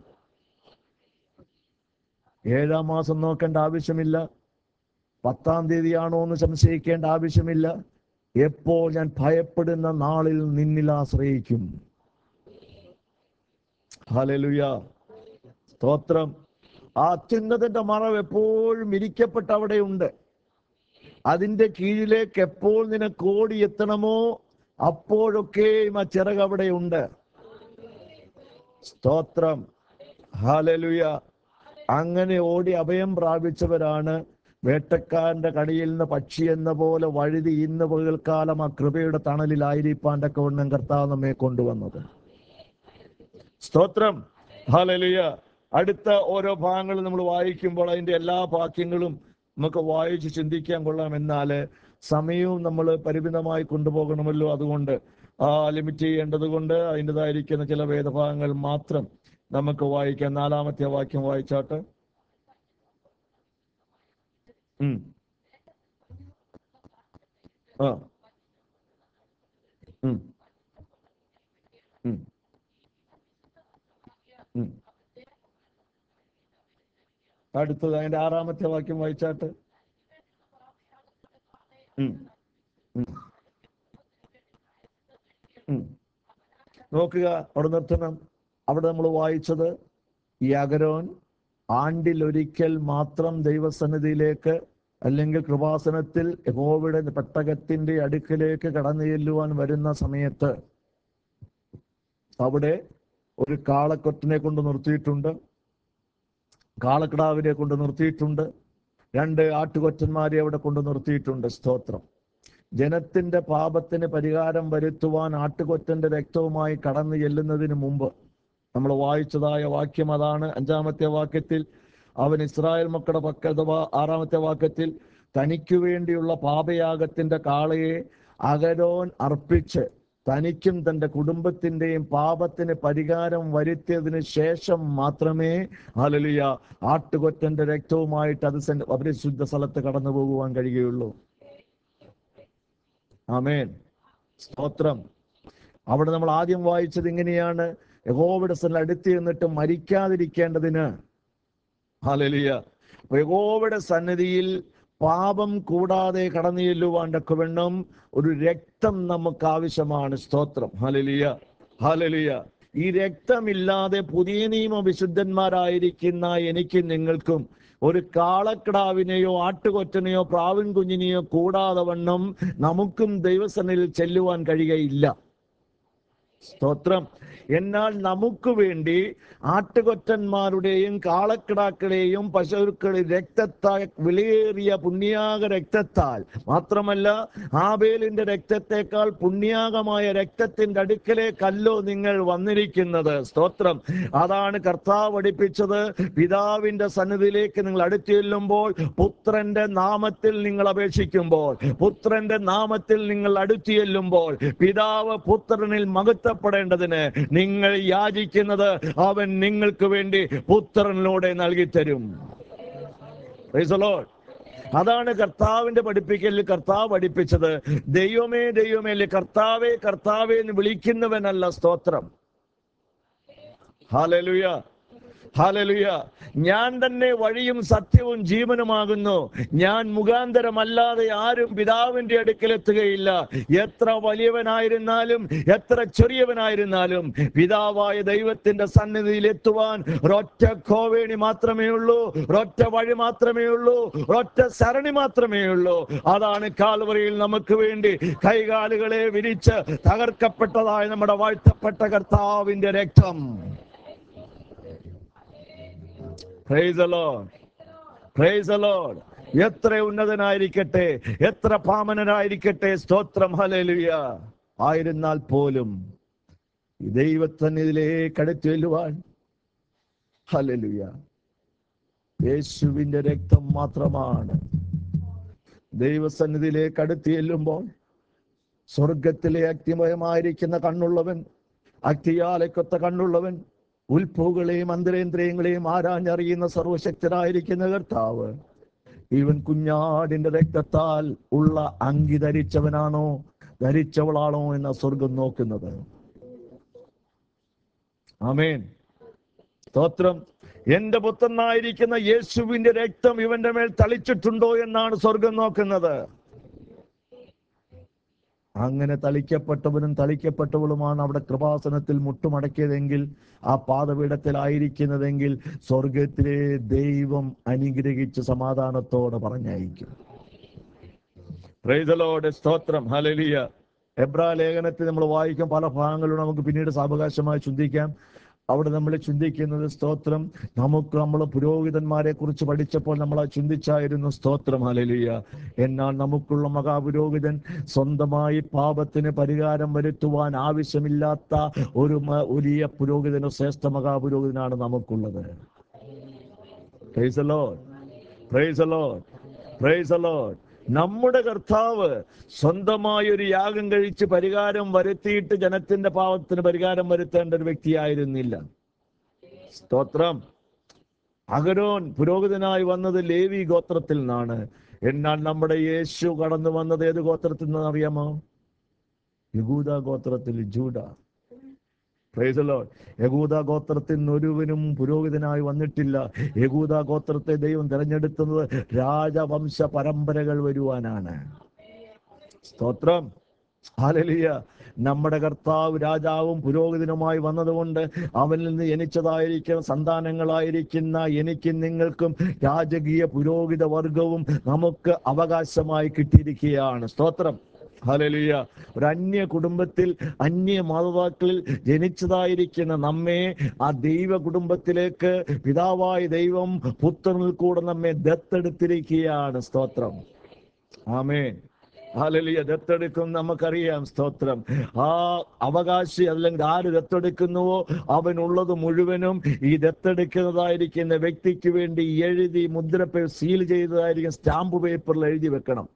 ഏഴാം മാസം നോക്കേണ്ട ആവശ്യമില്ല പത്താം തീയതിയാണോ എന്ന് സംശയിക്കേണ്ട ആവശ്യമില്ല എപ്പോൾ ഞാൻ ഭയപ്പെടുന്ന നാളിൽ നിന്നിൽ ആശ്രയിക്കും ഹല്ലേലൂയ സ്തോത്രം ആ അത്യുന്നതന്റെ മറവ് എപ്പോഴും ഇരിക്കപ്പെട്ട അവിടെയുണ്ട് അതിന്റെ കീഴിലേക്ക് എപ്പോൾ നിനക്ക് ഓടി എത്തണമോ അപ്പോഴൊക്കെയും ആ ചിറക് അവിടെ ഉണ്ട് സ്തോത്രം ഹാലലുയ അങ്ങനെ ഓടി അഭയം പ്രാപിച്ചവരാണ് വേട്ടക്കാരന്റെ കടിയിൽ നിന്ന് പക്ഷി എന്ന പോലെ വഴുതി ഇന്ന് പകൽക്കാലം ആ കൃപയുടെ തണലിലായിരിക്കാൻ്റെ കൊണ്ടും കർത്താവ് നമ്മെ കൊണ്ടുവന്നത് സ്തോത്രം ഹാലലുയ അടുത്ത ഓരോ ഭാഗങ്ങൾ നമ്മൾ വായിക്കുമ്പോൾ അതിന്റെ എല്ലാ വാക്യങ്ങളും നമുക്ക് വായിച്ച് ചിന്തിക്കാൻ കൊള്ളാം എന്നാല് സമയവും നമ്മൾ പരിമിതമായി കൊണ്ടുപോകണമല്ലോ അതുകൊണ്ട് ആ ലിമിറ്റ് ചെയ്യേണ്ടത് കൊണ്ട് അതിൻ്റെതായിരിക്കുന്ന ചില വേദഭാഗങ്ങൾ മാത്രം നമുക്ക് വായിക്കാം നാലാമത്തെ വാക്യം വായിച്ചാട്ട് ഉം. ആ ഉം. ഉം. ഉം. അടുത്തത് അതിന്റെ ആറാമത്തെ വാക്യം വായിച്ചാട്ട് ഉം. ഉം. ഉം. നോക്കുക അവിടെ നിർത്തണം അവിടെ നമ്മൾ വായിച്ചത് ഈ അഗരോൻ ആണ്ടിലൊരിക്കൽ മാത്രം ദൈവസന്നിധിയിലേക്ക് അല്ലെങ്കിൽ കൃപാസനത്തിൽ യഹോവയുടെ പെട്ടകത്തിന്റെ അടുക്കിലേക്ക് കടന്നു ചെല്ലുവാൻ വരുന്ന സമയത്ത് അവിടെ ഒരു കാളക്കൊറ്റനെ കൊണ്ട് നിർത്തിയിട്ടുണ്ട് കാളക്കിടാവിനെ കൊണ്ട് നിർത്തിയിട്ടുണ്ട് രണ്ട് ആട്ടുകൊറ്റന്മാരെ അവിടെ കൊണ്ട് നിർത്തിയിട്ടുണ്ട് സ്തോത്രം ജനത്തിന്റെ പാപത്തിന് പരിഹാരം വരുത്തുവാൻ ആട്ടുകൊറ്റന്റെ രക്തവുമായി കടന്നു ചെല്ലുന്നതിന് മുമ്പ് നമ്മൾ വായിച്ചതായ വാക്യം അതാണ് അഞ്ചാമത്തെ വാക്യത്തിൽ അവൻ ഇസ്രായേൽ മക്കളുടെ പക്കൽ അഥവാ ആറാമത്തെ വാക്യത്തിൽ തനിക്കു വേണ്ടിയുള്ള പാപയാഗത്തിന്റെ കാളയെ അകരോൻ അർപ്പിച്ച് തനിക്കും തന്റെ കുടുംബത്തിന്റെയും പാപത്തിന് പരിഹാരം വരുത്തിയതിന് ശേഷം മാത്രമേ ഹലലിയ ആട്ടുകൊറ്റന്റെ രക്തവുമായിട്ട് അത് സെൻ- അപരിശുദ്ധ സ്ഥലത്ത് കടന്നു പോകുവാൻ കഴിയുകയുള്ളൂ ആമേൻ സ്തോത്രം അവിടെ നമ്മൾ ആദ്യം വായിച്ചത് ഇങ്ങനെയാണ് യഹോവയുടെ സ്ഥലം അടുത്ത് ചെന്നിട്ട് മരിക്കാതിരിക്കേണ്ടതിന് ഹലലിയ യഹോവയുടെ സന്നിധിയിൽ പാപം കൂടാതെ കടന്നു ചെല്ലുവാൻ തക്കവണ്ണം ഒരു രക്തം നമുക്ക് ആവശ്യമാണ് സ്തോത്രം ഹലലിയ ഹലലിയ ഈ രക്തമില്ലാതെ പുതിയ നിയമ വിശുദ്ധന്മാരായിരിക്കുന്ന എനിക്കും നിങ്ങൾക്കും ഒരു കാളക്കിടാവിനെയോ ആട്ടുകൊറ്റനെയോ പ്രാവിൻ കുഞ്ഞിനെയോ കൂടാതെ വണ്ണം നമുക്കും ദൈവസന്നിധിയിൽ ചെല്ലുവാൻ കഴിയുകയില്ല സ്തോത്രം എന്നാൽ നമുക്ക് വേണ്ടി ആട്ടുകൊറ്റന്മാരുടെയും കാളക്കിടാക്കളെയും പശുക്കളെ രക്തത്താൽ വിലയേറിയ പുണ്യാക രക്തത്താൽ മാത്രമല്ല ആബേലിന്റെ രക്തത്തെക്കാൾ പുണ്യാകമായ രക്തത്തിന്റെ അടുക്കലേക്കല്ലോ നിങ്ങൾ വന്നിരിക്കുന്നത് സ്തോത്രം അതാണ് കർത്താവ് പഠിപ്പിച്ചത് പിതാവിന്റെ സന്നിധിയിലേക്ക് നിങ്ങൾ അടുത്തു ചെല്ലുമ്പോൾ പുത്രന്റെ നാമത്തിൽ നിങ്ങൾ അപേക്ഷിക്കുമ്പോൾ പുത്രന്റെ നാമത്തിൽ നിങ്ങൾ അടുത്തു ചെല്ലുമ്പോൾ പിതാവ് പുത്രനിൽ മഹത്വപ്പെടേണ്ടതിന് നിങ്ങൾ യാചിക്കുന്നത് അവൻ നിങ്ങൾക്ക് വേണ്ടി പുത്രനിലൂടെ നൽകി തരും Praise the Lord. അതാണ് കർത്താവിന്റെ പഠിപ്പിക്കലിൽ കർത്താവ് പഠിപ്പിച്ചത് ദൈവമേ ദൈവമേ അല്ലെ കർത്താവേ കർത്താവേ എന്ന് വിളിക്കുന്നവനല്ല സ്തോത്രം ഹാലലുയ ഹാലലുയ ഞാൻ തന്നെ വഴിയും സത്യവും ജീവനുമാകുന്നു ഞാൻ മുഖാന്തരമല്ലാതെ ആരും പിതാവിന്റെ അടുക്കലെത്തുകയില്ല എത്ര വലിയവനായിരുന്നാലും എത്ര ചെറിയവനായിരുന്നാലും പിതാവായ ദൈവത്തിന്റെ സന്നിധിയിൽ എത്തുവാൻ ഒരൊറ്റ കോവേണി മാത്രമേ ഉള്ളൂ ഒരൊറ്റ വഴി മാത്രമേ ഉള്ളൂ ഒരൊറ്റ സരണി മാത്രമേ ഉള്ളൂ അതാണ് കാൽവറിയിൽ നമുക്ക് വേണ്ടി കൈകാലുകളെ വിരിച്ച് തകർക്കപ്പെട്ടതായ നമ്മുടെ വാഴ്ത്തപ്പെട്ട കർത്താവിന്റെ രക്തം Praise the Lord. Praise the Lord. എത്ര ഉന്നതനായിരിക്കട്ടെ എത്ര പാമനനായിരിക്കട്ടെ സ്തോത്രം ഹലലുയ ആയിരുന്നാൽ പോലും ഈ ദൈവത്തന്നിതിലേക്ക് അടുത്ത് ചെല്ലുവാൻ ഹലലുയ യേശുവിന്റെ രക്തം മാത്രമാണ് ദൈവസന്നിധിയിലേക്ക് അടുത്ത് ചെല്ലുമ്പോൾ സ്വർഗത്തിലെ അഗ്നിമയമായിരിക്കുന്ന കണ്ണുള്ളവൻ അഗ്നിയാലക്കൊത്ത കണ്ണുള്ളവൻ ഉൽപ്പുകളെയും അന്തരേന്ദ്രിയങ്ങളെയും ആരാഞ്ഞറിയുന്ന സർവശക്തനായിരിക്കുന്ന കർത്താവ് ഇവൻ കുഞ്ഞാടിന്റെ രക്തത്താൽ ഉള്ള അങ്കി ധരിച്ചവനാണോ ധരിച്ചവളാണോ എന്ന സ്വർഗം നോക്കുന്നത് ആമേൻ സ്തോത്രം എന്റെ പുത്രനായിരിക്കുന്ന യേശുവിന്റെ രക്തം ഇവന്റെ മേൽ തളിച്ചിട്ടുണ്ടോ എന്നാണ് സ്വർഗം നോക്കുന്നത് അങ്ങനെ തളിക്കപ്പെട്ടവനും തളിക്കപ്പെട്ടവളുമാണ് അവിടെ കൃപാസനത്തിൽ മുട്ടുമടക്കിയതെങ്കിൽ ആ പാതപീഠത്തിലായിരിക്കുന്നതെങ്കിൽ സ്വർഗത്തിലെ ദൈവം അനുഗ്രഹിച്ച് സമാധാനത്തോടെ പറഞ്ഞയക്കും പ്രൈതലോടെ സ്തോത്രം ഹലലിയ എബ്രാ ലേഖനത്തിൽ നമ്മൾ വായിക്കും പല ഭാഗങ്ങളിലും നമുക്ക് പിന്നീട് സാവകാശമായി ചിന്തിക്കാം അവിടെ നമ്മൾ ചിന്തിക്കുന്നത് സ്തോത്രം നമുക്ക് നമ്മൾ പുരോഹിതന്മാരെ കുറിച്ച് പഠിച്ചപ്പോൾ നമ്മൾ ചിന്തിച്ചായിരുന്നു സ്തോത്രം ഹലലിയ എന്നാൽ നമുക്കുള്ള മഹാപുരോഹിതൻ സ്വന്തമായി പാപത്തിന് പരിഹാരം വരുത്തുവാൻ ആവശ്യമില്ലാത്ത ഒരു മ- വലിയ പുരോഹിതന് ശ്രേഷ്ഠ മഹാപുരോഹിതനാണ് നമുക്കുള്ളത് Praise the Lord. Praise the Lord. Praise the Lord. നമ്മുടെ കർത്താവ് സ്വന്തമായി ഒരു യാഗം കഴിച്ച് പരിഹാരം വരുത്തിയിട്ട് ജനത്തിന്റെ പാവത്തിന് പരിഹാരം വരുത്തേണ്ട ഒരു വ്യക്തിയായിരുന്നില്ല സ്തോത്രം അഗരോൻ പുരോഹിതനായി വന്നത് ലേവി ഗോത്രത്തിൽ നിന്നാണ് എന്നാൽ നമ്മുടെ യേശു കടന്നു വന്നത് ഏത് ഗോത്രത്തിൽ നിന്നാണ് അറിയാമോ യഹൂദ ഗോത്രത്തിൽ ജൂഡ പ്രൈസ് ലോർഡ് യഹൂദ ഗോത്രത്തിൽ നിന്ന് ഒരുവനും പുരോഹിതനായി വന്നിട്ടില്ല യഹൂദ ഗോത്രത്തെ ദൈവം തിരഞ്ഞെടുത്തത് രാജവംശ പരമ്പരകൾ വരുവാനാണ് സ്തോത്രം ഹാലലിയ നമ്മുടെ കർത്താവ് രാജാവും പുരോഹിതനുമായി വന്നതുകൊണ്ട് അവനിൽ നിന്ന് ജനിച്ചതായിരിക്കുന്ന സന്താനങ്ങളായിരിക്കുന്ന എനിക്കും നിങ്ങൾക്കും രാജകീയ പുരോഹിത വർഗവും നമുക്ക് അവകാശമായി കിട്ടിയിരിക്കുകയാണ് സ്തോത്രം ഹലലിയ ഒരു അന്യ കുടുംബത്തിൽ അന്യ മാതാക്കളിൽ ജനിച്ചതായിരിക്കുന്ന നമ്മെ ആ ദൈവ കുടുംബത്തിലേക്ക് പിതാവായ ദൈവം പുത്രനിൽ കൂടെ നമ്മെ ദത്തെടുത്തിരിക്കുകയാണ് സ്തോത്രം ആമേൻ ഹാലലിയ ദത്തെടുക്കും നമുക്കറിയാം സ്തോത്രം ആ അവകാശി അല്ലെങ്കിൽ ആര് ദത്തെടുക്കുന്നുവോ അവനുള്ളത് മുഴുവനും ഈ ദത്തെടുക്കുന്നതായിരിക്കുന്ന വ്യക്തിക്ക് വേണ്ടി എഴുതി മുദ്ര സീൽ ചെയ്തതായിരിക്കും സ്റ്റാമ്പ് പേപ്പറിൽ എഴുതി വെക്കണം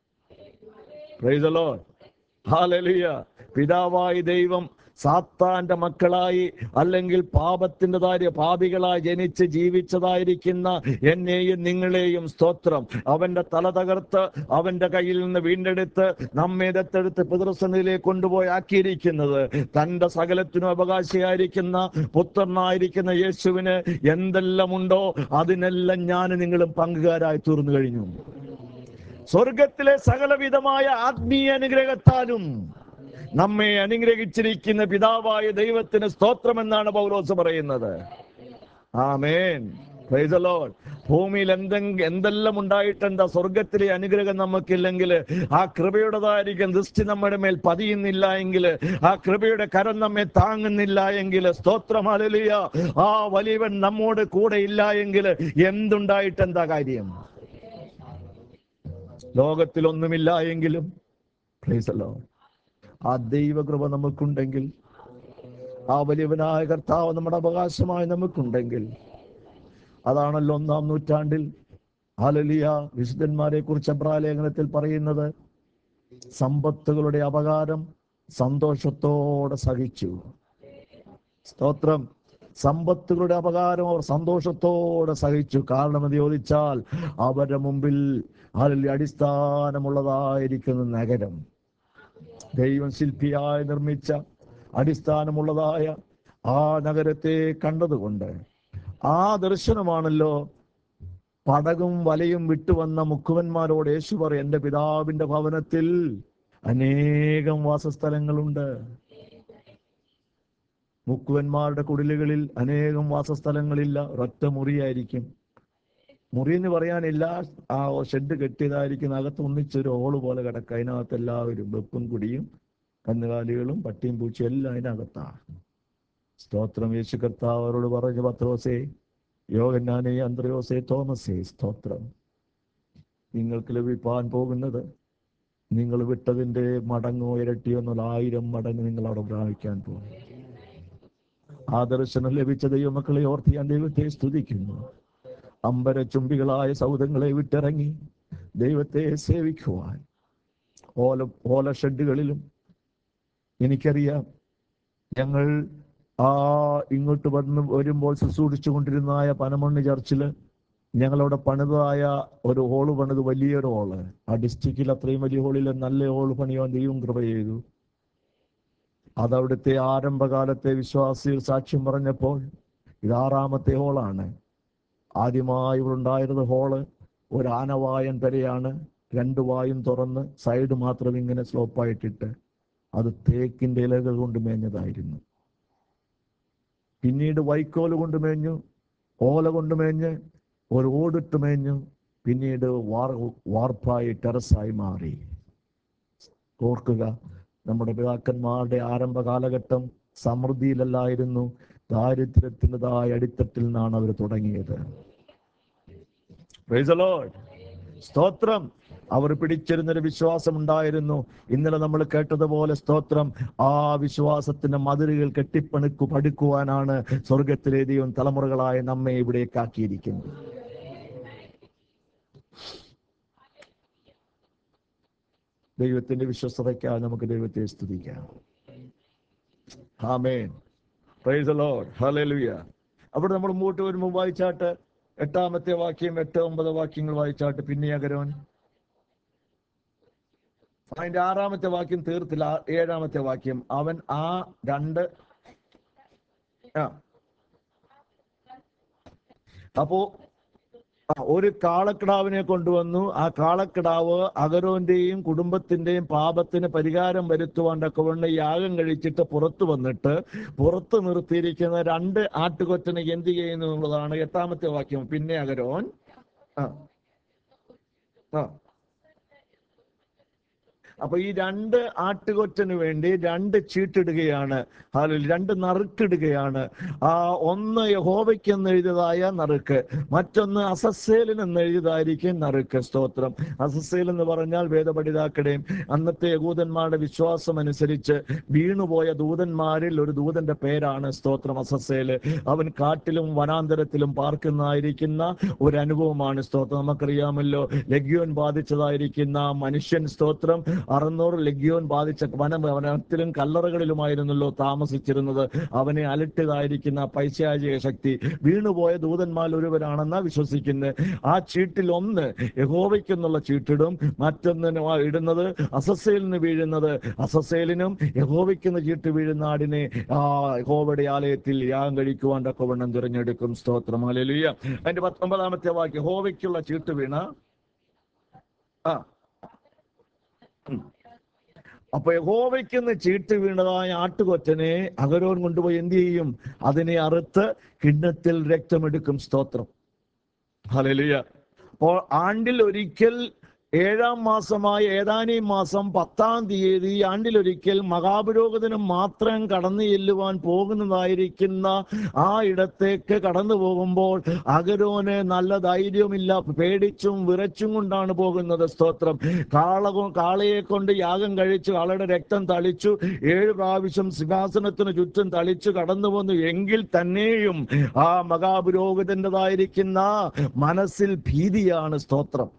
പ്രൈസ് ലോർഡ് ഹാലലിയ പിതാവായി ദൈവം സാത്താന്റെ മക്കളായി അല്ലെങ്കിൽ പാപത്തിൻ്റെതായ പാപികളായി ജനിച്ച് ജീവിച്ചതായിരിക്കുന്ന എന്നെയും നിങ്ങളെയും സ്തോത്രം അവന്റെ തല തകർത്ത് അവന്റെ കയ്യിൽ നിന്ന് വീണ്ടെടുത്ത് നമ്മെ ദത്തെടുത്ത് പിതൃസന്നിധിയിലേക്ക് കൊണ്ടുപോയി ആക്കിയിരിക്കുന്നത് തന്റെ സകലത്തിനും അവകാശിയായിരിക്കുന്ന പുത്രനായിരിക്കുന്ന യേശുവിന് എന്തെല്ലാം ഉണ്ടോ അതിനെല്ലാം ഞാൻ നിങ്ങളും പങ്കുകാരായി തീർന്നു കഴിഞ്ഞു സ്വർഗത്തിലെ സകലവിധമായ ആത്മീയ അനുഗ്രഹത്താലും നമ്മെ അനുഗ്രഹിച്ചിരിക്കുന്ന പിതാവായ ദൈവത്തിന് സ്തോത്രമെന്നാണ് പൗലോസ് പറയുന്നത് ആമേൻ Praise the Lord. ഭൂമിയിൽ എന്തെങ്കിലും എന്തെല്ലാം ഉണ്ടായിട്ടെന്താ സ്വർഗത്തിലെ അനുഗ്രഹം നമുക്കില്ലെങ്കിൽ ആ കൃപയുടേതായിരിക്കും ദൃഷ്ടി നമ്മുടെ മേൽ പതിയുന്നില്ല എങ്കിൽ ആ കൃപയുടെ കരം നമ്മെ താങ്ങുന്നില്ല എങ്കിൽ സ്തോത്രമാലിയ ആ വലിയവൻ നമ്മോട് കൂടെ ഇല്ല എങ്കിൽ എന്തുണ്ടായിട്ട് എന്താ കാര്യം ലോകത്തിൽ ഒന്നുമില്ല എങ്കിലും Praise the Lord. ആ ദൈവകൃപ നമുക്കുണ്ടെങ്കിൽ ആ വലിയവനായ കർത്താവ് നമ്മുടെ അവകാശമായി നമുക്കുണ്ടെങ്കിൽ അതാണല്ലോ ഒന്നാം നൂറ്റാണ്ടിൽ ഹാലലിയ വിശുദ്ധന്മാരെ കുറിച്ച് അബ്രാലേഖനത്തിൽ പറയുന്നത് സമ്പത്തുകളുടെ അപകാരം സന്തോഷത്തോടെ സഹിച്ചു സ്തോത്രം സമ്പത്തുകളുടെ അപകാരം അവർ സന്തോഷത്തോടെ സഹിച്ചു കാരണം എന്ന് ചോദിച്ചാൽ അവരുടെ മുമ്പിൽ അതിൽ അടിസ്ഥാനമുള്ളതായിരിക്കുന്ന നഗരം ദൈവം ശില്പിയായി നിർമ്മിച്ച അടിസ്ഥാനമുള്ളതായ ആ നഗരത്തെ കണ്ടതുകൊണ്ട് ആ ദർശനമാണല്ലോ പടകും വലയും വിട്ടുവന്ന മുക്കുവന്മാരോട് യേശു പറയും എന്റെ പിതാവിന്റെ ഭവനത്തിൽ അനേകം വാസസ്ഥലങ്ങളുണ്ട് മുക്കുവന്മാരുടെ കുടിലുകളിൽ അനേകം വാസസ്ഥലങ്ങളില്ല ഒരൊറ്റ മുറിയായിരിക്കും മുറി എന്ന് പറയാനില്ല ആ ഷെഡ് കെട്ടിയതായിരിക്കും അകത്ത് ഒന്നിച്ചൊരു ഹോള് പോലെ കിടക്കുക അതിനകത്ത് എല്ലാവരും വെപ്പും കുടിയും കന്നുകാലികളും പട്ടിയും പൂച്ചയും എല്ലാം അതിനകത്താണ് സ്തോത്രം യേശു കർത്താവ് അവരോട് പറഞ്ഞു പത്രോസേ യോഗന്നാനെ അന്ത്രയോസേ തോമസേ സ്തോത്രം നിങ്ങൾക്ക് ലഭിപ്പാൻ പോകുന്നത് നിങ്ങൾ വിട്ടതിന്റെ മടങ്ങോ ഇരട്ടിയോ എന്നുള്ള ആയിരം മടങ്ങ് നിങ്ങൾ അവിടെ പ്രാപിക്കാൻ പോകും ആ ദർശനം ലഭിച്ച ദൈവമക്കളെ ഓർത്ത് ഞാൻ ദൈവത്തെ സ്തുതിക്കുന്നു അമ്പര ചുംബികളായ സൗധങ്ങളെ വിട്ടിറങ്ങി ദൈവത്തെ സേവിക്കുവാൻ ഓല ഓല ഷെഡുകളിലും എനിക്കറിയാം ഞങ്ങൾ ആ ഇങ്ങോട്ട് വന്ന് വരുമ്പോൾ ശുശ്രൂഷിച്ചു കൊണ്ടിരുന്നതായ പനമണ്ണി ചർച്ചില് ഞങ്ങളവിടെ പണിതായ ഒരു ഹോള് പണിത് വലിയൊരു ഹോള് ആ ഡിസ്ട്രിക്റ്റിൽ അത്രയും വലിയ ഹോളിൽ നല്ല ഹോള് പണിയാൻ ദൈവം കൃപ ചെയ്തു അതവിടുത്തെ ആരംഭകാലത്തെ വിശ്വാസികൾ സാക്ഷ്യം പറഞ്ഞപ്പോൾ ഇത് ആറാമത്തെ ഹോളാണ് ആദ്യമായി ഇവിടെ ഉണ്ടായിരുന്ന ഹോള് ഒരു ആനവായൻ പെരയാണ് രണ്ട് വായും തുറന്ന് സൈഡ് മാത്രം ഇങ്ങനെ സ്ലോപ്പായിട്ടിട്ട് അത് തേക്കിന്റെ ഇലകൾ കൊണ്ട് മേഞ്ഞതായിരുന്നു പിന്നീട് വൈക്കോല് കൊണ്ട് മേഞ്ഞു ഓല കൊണ്ട് മേഞ്ഞ് ഒരു ഓടിട്ട് മേഞ്ഞു പിന്നീട് വാർ വാർപ്പായി ടെറസായി മാറി ഓർക്കുക നമ്മുടെ പിതാക്കന്മാരുടെ ആരംഭ കാലഘട്ടം സമൃദ്ധിയിലല്ലായിരുന്നു ദാരിദ്ര്യത്തിൻ്റെതായ അടിത്തട്ടിൽ നിന്നാണ് അവർ തുടങ്ങിയത് Praise the Lord. സ്തോത്രം അവർ പിടിച്ചിരുന്നൊരു വിശ്വാസം ഉണ്ടായിരുന്നു ഇന്നലെ നമ്മൾ കേട്ടതുപോലെ സ്തോത്രം ആ വിശ്വാസത്തിന്റെ മതിലുകൾ കെട്ടിപ്പണുക്കു പടുക്കുവാനാണ് സ്വർഗത്തിലെ ദൈവം തലമുറകളായ നമ്മെ ഇവിടേക്കാക്കിയിരിക്കുന്നത് ദൈവത്തിന്റെ വിശ്വസ്തതയ്ക്കായി നമുക്ക് ദൈവത്തെ സ്തുതിക്കാം ആമേൻ പ്രൈസ് ലോർഡ് ഹല്ലേലൂയ അവിടെ നമ്മൾ മുമ്പോട്ട് വരുമ്പോൾ വായിച്ചാട്ട് എട്ടാമത്തെ വാക്യം എട്ട് ഒമ്പത് വാക്യങ്ങൾ വായിച്ചാട്ട് പിന്നെ അകരോൻ അതിന്റെ ആറാമത്തെ വാക്യം തീർത്തില്ല ആ ഏഴാമത്തെ വാക്യം അവൻ ആ രണ്ട് ആ അപ്പോ ആ, ഒരു കാളക്കിടാവിനെ കൊണ്ടുവന്നു ആ കാളക്കിടാവ് അഗരോന്റെയും കുടുംബത്തിന്റെയും പാപത്തിന് പരിഹാരം വരുത്തുവാൻ തക്കവണ്ണം യാഗം കഴിച്ചിട്ട് പുറത്തു വന്നിട്ട് പുറത്ത് നിർത്തിയിരിക്കുന്ന രണ്ട് ആട്ടുകൊറ്റനെ എന്ത് ചെയ്യുന്നു എന്നുള്ളതാണ് എട്ടാമത്തെ വാക്യം പിന്നെ അഗരോൻ ആ ആ അപ്പൊ ഈ രണ്ട് ആട്ടുകൊറ്റന് വേണ്ടി രണ്ട് ചീട്ടിടുകയാണ് ഹാലൽ രണ്ട് നറുക്കിടുകയാണ് ആ ഒന്ന് യഹോവയ്ക്ക് എന്ന് എഴുതിയതായ നറുക്ക് മറ്റൊന്ന് അസസ്സേലിന് എന്ന് എഴുതിയതായിരിക്കും നറുക്ക് സ്തോത്രം അസസ്സേൽ എന്ന് പറഞ്ഞാൽ വേദപഠിതാക്കളുടെയും അന്നത്തെ യഹൂദന്മാരുടെ വിശ്വാസം അനുസരിച്ച് വീണുപോയ ദൂതന്മാരിൽ ഒരു ദൂതന്റെ പേരാണ് സ്തോത്രം അസസ്സേല് അവൻ കാട്ടിലും വനാന്തരത്തിലും പാർക്കുന്നതായിരിക്കുന്ന ഒരു അനുഭവമാണ് സ്തോത്രം നമുക്കറിയാമല്ലോ ലഗ്യോൻ ബാധിച്ചതായിരിക്കുന്ന മനുഷ്യൻ സ്തോത്രം അറുന്നൂറ് ലഗ്യോൻ ബാധിച്ച വന വനത്തിലും കല്ലറകളിലുമായിരുന്നല്ലോ താമസിച്ചിരുന്നത് അവനെ അലട്ടിയതായിരിക്കുന്ന പൈശാചിക ശക്തി വീണുപോയ ദൂതന്മാരിൽ ഒരുവരാണെന്നാ വിശ്വസിക്കുന്നത് ആ ചീട്ടിൽ ഒന്ന് യഹോവയ്ക്കെന്നുള്ള ചീട്ടിടും മറ്റൊന്നിന് ആ ഇടുന്നത് അസസേലിന് വീഴുന്നത് അസസേലിനും യഹോവയ്ക്കെന്ന് ചീട്ട് വീഴുന്ന ആടിനെ ആ യഹോവയുടെ ആലയത്തിൽ യാഗം കഴിക്കുവാൻ തക്കവണ്ണം തിരഞ്ഞെടുക്കും സ്തോത്രം ഹല്ലേലൂയ അതിന്റെ പത്തൊമ്പതാമത്തെ വാക്യം യഹോവയ്ക്കുള്ള ചീട്ട് വീണ ആ ഉം. അപ്പൊ യഹോവയ്ക്കുന്ന് ചീട്ട് വീണതായ ആട്ടുകൊറ്റനെ അകരോൻ കൊണ്ടുപോയി എന്ത് ചെയ്യും അതിനെ അറുത്ത് കിണ്ണത്തിൽ രക്തമെടുക്കും സ്തോത്രം ഹല്ലേലൂയ അപ്പോൾ ആണ്ടിൽ ഒരിക്കൽ ഏഴാം മാസമായ ഏതാനും മാസം പത്താം തീയതി ആണ്ടിലൊരിക്കൽ മഹാപുരോഗതിനും മാത്രം കടന്നു ചെല്ലുവാൻ പോകുന്നതായിരിക്കുന്ന ആ ഇടത്തേക്ക് കടന്നു പോകുമ്പോൾ അഗരോന് നല്ല ധൈര്യമില്ല പേടിച്ചും വിറച്ചും കൊണ്ടാണ് പോകുന്നത് സ്തോത്രം കാള കൊ- കാളയെ കൊണ്ട് യാഗം കഴിച്ചു കാളയുടെ രക്തം തളിച്ചു ഏഴ് പ്രാവശ്യം സിംഹാസനത്തിന് ചുറ്റും തളിച്ചു കടന്നു വന്നു എങ്കിൽ തന്നെയും ആ മഹാപുരോഹിതൻ്റെതായിരിക്കുന്ന മനസ്സിൽ ഭീതിയാണ് സ്തോത്രം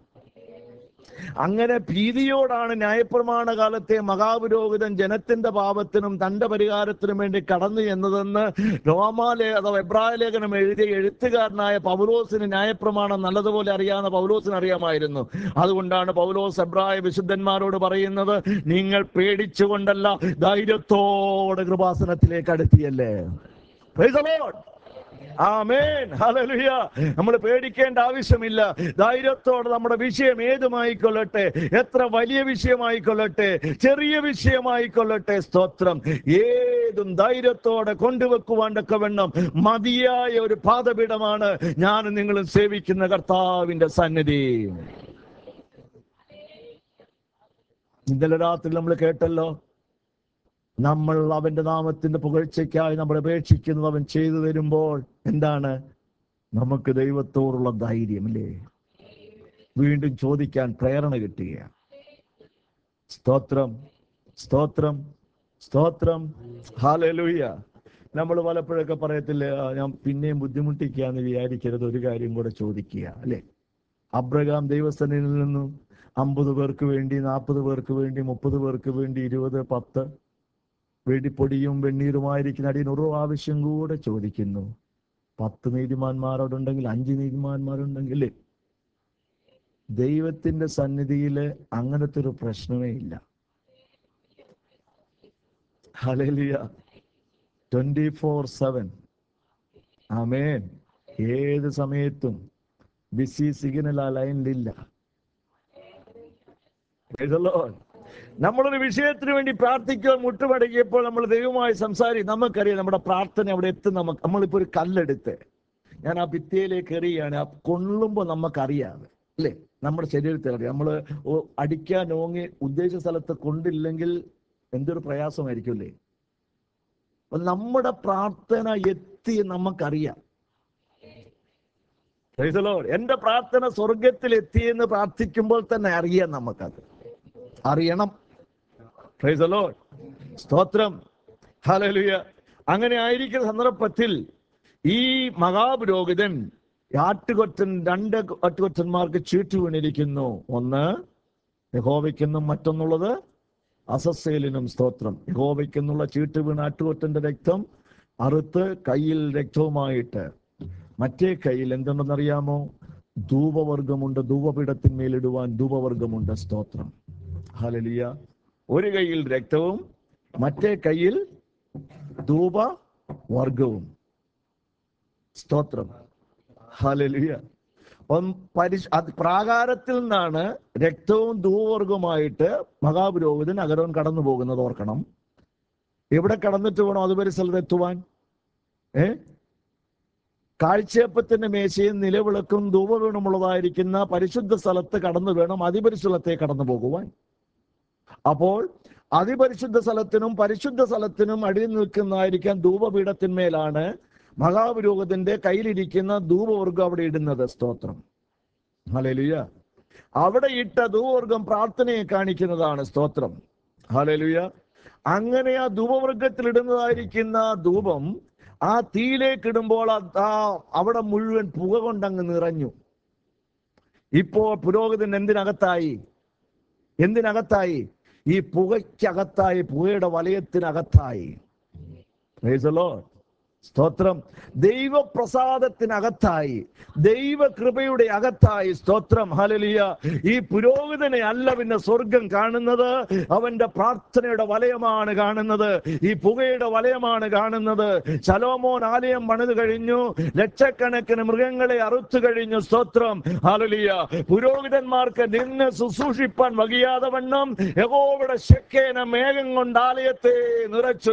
അങ്ങനെ ഭീതിയോടാണ് ന്യായപ്രമാണ കാലത്തെ മഹാപുരോഹിതൻ ജനത്തിന്റെ പാപത്തിനും തന്റെ പരിഹാരത്തിനും വേണ്ടി കടന്നു എന്നതെന്ന് റോമാലേ അഥവാ എബ്രായ ലേഖനം എഴുതിയ എഴുത്തുകാരനായ പൗലോസിന് ന്യായപ്രമാണം നല്ലതുപോലെ അറിയാവുന്ന പൗലോസിന് അറിയാമായിരുന്നു അതുകൊണ്ടാണ് പൗലോസ് എബ്രായ വിശുദ്ധന്മാരോട് പറയുന്നത് നിങ്ങൾ പേടിച്ചുകൊണ്ടല്ല ധൈര്യത്തോടെ കൃപാസനത്തിലേക്ക് അടുത്തിയല്ലേ Praise the Lord. Amen hallelujah നമ്മൾ പേടിക്കേണ്ട ആവശ്യമില്ല ധൈര്യത്തോടെ നമ്മുടെ വിഷയം ഏതുമായിക്കൊള്ളട്ടെ എത്ര വലിയ വിഷയമായിക്കൊള്ളട്ടെ ചെറിയ വിഷയമായിക്കൊള്ളട്ടെ സ്തോത്രം ഏതും ധൈര്യത്തോടെ കൊണ്ടുവെക്കുവാൻ തക്കവണ്ണം മതിയായ ഒരു പാതപീഠമാണ് ഞാൻ നിങ്ങളും സേവിക്കുന്ന കർത്താവിന്റെ സന്നിധി ഇന്നലെ രാത്രി നമ്മൾ കേട്ടല്ലോ നമ്മൾ അവന്റെ നാമത്തിന്റെ പുകഴ്ചയ്ക്കായി നമ്മൾ അപേക്ഷിക്കുന്നത് അവൻ ചെയ്തു തരുമ്പോൾ എന്താണ് നമുക്ക് ദൈവത്തോടുള്ള ധൈര്യം അല്ലേ വീണ്ടും ചോദിക്കാൻ പ്രേരണ കിട്ടുകയാണ് സ്തോത്രം സ്തോത്രം സ്തോത്രം ഹാലലൂയ നമ്മൾ പലപ്പോഴൊക്കെ പറയത്തില്ല "ആ, ഞാൻ പിന്നെയും ബുദ്ധിമുട്ടിക്കാന്ന് വിചാരിക്കരുത് ഒരു കാര്യം കൂടെ ചോദിക്കുക അല്ലെ അബ്രഹാം ദൈവസ്ഥനിൽ നിന്നും അമ്പത് പേർക്ക് വേണ്ടി നാൽപ്പത് പേർക്ക് വേണ്ടി മുപ്പത് പേർക്ക് വേണ്ടി ഇരുപത് പത്ത് വെടിപ്പൊടിയും വെണ്ണീരുമായിരിക്കുന്ന അടിയൻ ഒരു ആവശ്യം കൂടെ ചോദിക്കുന്നു പത്ത് നീതിമാന്മാരോടുണ്ടെങ്കിൽ അഞ്ച് നീതിമാന്മാരുണ്ടെങ്കിൽ ദൈവത്തിന്റെ സന്നിധിയിൽ അങ്ങനത്തെ ഒരു പ്രശ്നമേ ഇല്ല hallelujah twenty four seven amen ഏത് സമയത്തും ബിസി സിഗ്നൽ ആ ലൈനിലില്ല Praise the Lord. നമ്മളൊരു വിഷയത്തിന് വേണ്ടി പ്രാർത്ഥിക്കാൻ മുട്ടുമടക്കിയപ്പോൾ നമ്മൾ ദൈവമായി സംസാരിക്കും നമുക്കറിയാം നമ്മുടെ പ്രാർത്ഥന അവിടെ എത്തും നമുക്ക് നമ്മളിപ്പോ ഒരു കല്ലെടുത്ത് ഞാൻ ആ ഭിത്തിയിലേക്ക് എറിയാണ് ആ കൊള്ളുമ്പോൾ നമുക്കറിയാം അല്ലേ നമ്മുടെ ശരീരത്തിൽ അറിയാം നമ്മൾ അടിക്കാൻ ഓങ്ങി ഉദ്ദേശിച്ച സ്ഥലത്ത് കൊണ്ടില്ലെങ്കിൽ എന്തൊരു പ്രയാസമായിരിക്കും അല്ലേ അപ്പൊ നമ്മുടെ പ്രാർത്ഥന എത്തി നമുക്കറിയാം Praise the Lord. എന്റെ പ്രാർത്ഥന സ്വർഗത്തിൽ എത്തിയെന്ന് പ്രാർത്ഥിക്കുമ്പോൾ തന്നെ അറിയാം നമുക്കത് അറിയണം Praise the Lord. സ്തോത്രം ഹല്ലേലൂയ അങ്ങനെ ആയിരിക്കുന്ന സന്ദർഭത്തിൽ ഈ മഹാപുരോഹിതൻ ആട്ടുകൊറ്റൻ രണ്ട് ആട്ടുകൊറ്റന്മാർക്ക് ചീട്ടു വീണിരിക്കുന്നു ഒന്ന് യഹോവയ്ക്കെന്നും മറ്റൊന്നുള്ളത് അസസ്സേലിനും സ്തോത്രം യഹോവയ്ക്കെന്നുള്ള ചീട്ട് വീണ ആട്ടുകൊറ്റന്റെ രക്തം അറുത്ത് കയ്യിൽ രക്തവുമായിട്ട് മറ്റേ കയ്യിൽ എന്തുണ്ടെന്നറിയാമോ ധൂപവർഗമുണ്ട് ധൂപപീഠത്തിന്മേലിടുവാൻ ധൂപവർഗമുണ്ട് സ്തോത്രം ഹലലിയ ഒരു കയ്യിൽ രക്തവും മറ്റേ കയ്യിൽ ധൂപ വർഗവും സ്തോത്രം ഹലലിയ അപ്പം പരിശ് അത് പ്രാകാരത്തിൽ നിന്നാണ് രക്തവും ധൂവർഗവുമായിട്ട് മഹാപുരോഹിതൻ അഗരവൻ കടന്നു പോകുന്നത് ഓർക്കണം എവിടെ കടന്നിട്ട് വേണം അതുവരെ സ്ഥലത്ത് എത്തുവാൻ ഏ കാഴ്ചയപ്പത്തിന്റെ മേശയും നിലവിളക്കും ധൂപവീണമുള്ളതായിരിക്കുന്ന പരിശുദ്ധ സ്ഥലത്ത് കടന്നു വേണം അതിപരിശുദ്ധത്തെ കടന്നു പോകുവാൻ അപ്പോൾ അതിപരിശുദ്ധ സ്ഥലത്തിനും പരിശുദ്ധ സ്ഥലത്തിനും അടിയിൽ നിൽക്കുന്നതായിരിക്കാൻ ധൂപപീഠത്തിന്മേലാണ് മഹാപുരോഗത്തിന്റെ കയ്യിലിരിക്കുന്ന ധൂപവർഗം അവിടെ ഇടുന്നത് സ്തോത്രം ഹലലുയ അവിടെ ഇട്ട ധൂപവർഗം പ്രാർത്ഥനയെ കാണിക്കുന്നതാണ് സ്തോത്രം ഹലലുയ അങ്ങനെ ആ ധൂപവർഗത്തിൽ ഇടുന്നതായിരിക്കുന്ന ധൂപം ആ തീയിലേക്ക് ഇടുമ്പോൾ ആ- ആ അവിടെ മുഴുവൻ പുക കൊണ്ടങ്ങ് നിറഞ്ഞു ഇപ്പോൾ പുരോഹിതൻ എന്തിനകത്തായി എന്തിനകത്തായി ഈ പുകയ്ക്കകത്തായി പുകയുടെ വലയത്തിനകത്തായി Praise the Lord. സ്തോത്രം ദൈവപ്രസാദത്തിനകത്തായി ദൈവകൃപയുടെ അകത്തായി സ്തോത്രം ഹലലിയ ഈ പുരോഹിതനെ അല്ല പിന്നെ സ്വർഗം കാണുന്നത് അവന്റെ പ്രാർത്ഥനയുടെ വലയമാണ് കാണുന്നത് ഈ പുകയുടെ വലയമാണ് കാണുന്നത് ശലോമോൻ ആലയം പണിത് കഴിഞ്ഞു ലക്ഷക്കണക്കിന് മൃഗങ്ങളെ അറുത്തു കഴിഞ്ഞു സ്തോത്രം ഹലലിയ പുരോഹിതന്മാർക്ക് നിന്ന് ശുശ്രൂഷിപ്പാൻ വകിയാതെ വണ്ണം യഹോവയുടെ ശക്കേന മേഘം കൊണ്ട് ആലയത്തെ നിറച്ചു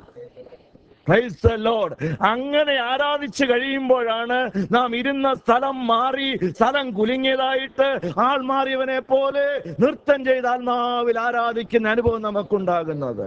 Praise the Lord. അങ്ങനെ ആരാധിച്ചു കഴിയുമ്പോഴാണ് നാം ഇരുന്ന സ്ഥലം മാറി സ്ഥലം കുലുങ്ങിയതായിട്ട് ആൾ മാറിയവനെ പോലെ നൃത്തം ചെയ്ത് ആത്മാവിൽ ആരാധിക്കുന്ന അനുഭവം നമുക്കുണ്ടാകുന്നത്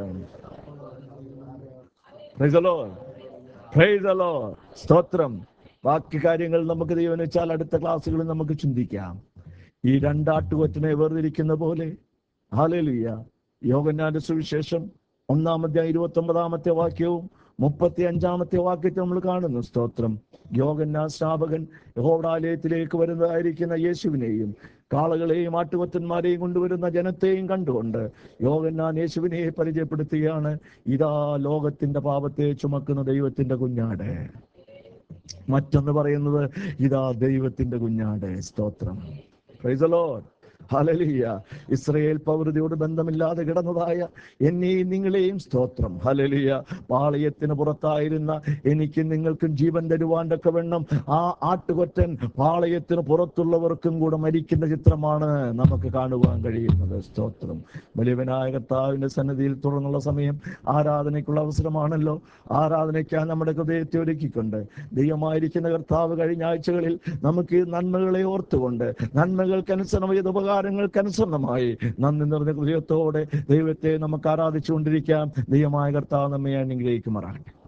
Praise the Lord. Praise the Lord. സ്തോത്രം ബാക്കി കാര്യങ്ങൾ നമുക്ക് ദൈവം വെച്ചാൽ അടുത്ത ക്ലാസ്സുകളിൽ നമുക്ക് ചിന്തിക്കാം ഈ രണ്ടാട്ടുകൊറ്റനെ വേർതിരിക്കുന്ന പോലെ ഹാലലുയ്യ യോഗനാന്റെ സുവിശേഷം ഒന്നാമത്തെ ഇരുപത്തി ഒമ്പതാമത്തെ വാക്യവും മുപ്പത്തി അഞ്ചാമത്തെ വാക്യത്തെ നമ്മൾ കാണുന്നു സ്തോത്രം യോഗന്നാ സ്ഥാപകൻ യഹോടാലയത്തിലേക്ക് വരുന്നതായിരിക്കുന്ന യേശുവിനെയും കാളകളെയും ആട്ടുകൊറ്റന്മാരെയും കൊണ്ടുവരുന്ന ജനത്തെയും കണ്ടുകൊണ്ട് യോഗന്നാൻ യേശുവിനെ പരിചയപ്പെടുത്തുകയാണ് ഇതാ ലോകത്തിന്റെ പാപത്തെ ചുമക്കുന്ന ദൈവത്തിന്റെ കുഞ്ഞാട് മറ്റൊന്ന് പറയുന്നത് ഇതാ ദൈവത്തിന്റെ കുഞ്ഞാട് സ്തോത്രം Praise the Lord. Hallelujah Israel പൗരതയോട് ബന്ധമില്ലാതെ കിടന്നതായ എന്നെയും നിങ്ങളെയും സ്തോത്രം ഹലലിയ പാളയത്തിന് പുറത്തായിരുന്ന എനിക്ക് നിങ്ങൾക്കും ജീവൻ തരുവാൻ ഒക്കെ വേണം ആ ആട്ടുകൊറ്റൻ പാളയത്തിന് പുറത്തുള്ളവർക്കും കൂടെ മരിക്കുന്ന ചിത്രമാണ് നമുക്ക് കാണുവാൻ കഴിയുന്നത് സ്തോത്രം വലിയവനായ കർത്താവിന്റെ സന്നിധിയിൽ തുടർന്നുള്ള സമയം ആരാധനയ്ക്കുള്ള അവസരമാണല്ലോ ആരാധനയ്ക്കാൻ നമ്മുടെ ഹൃദയത്തെ ഒരുക്കിക്കൊണ്ട് ദൈവമായിരിക്കുന്ന കർത്താവ് കഴിഞ്ഞ ആഴ്ചകളിൽ നമുക്ക് ഈ നന്മകളെ ഓർത്തുകൊണ്ട് നന്മകൾക്കനുസരണമായ ഉപകാരങ്ങൾക്കനുസരണമായി നന്ദി നിറഞ്ഞ ഹൃദയത്തോടെ ദൈവത്തെ നമുക്ക് ആരാധിച്ചുകൊണ്ടിരിക്കാം ദൈവമായ കർത്താവ് നമ്മെ അനുഗ്രഹിക്കുമാറാകട്ടെ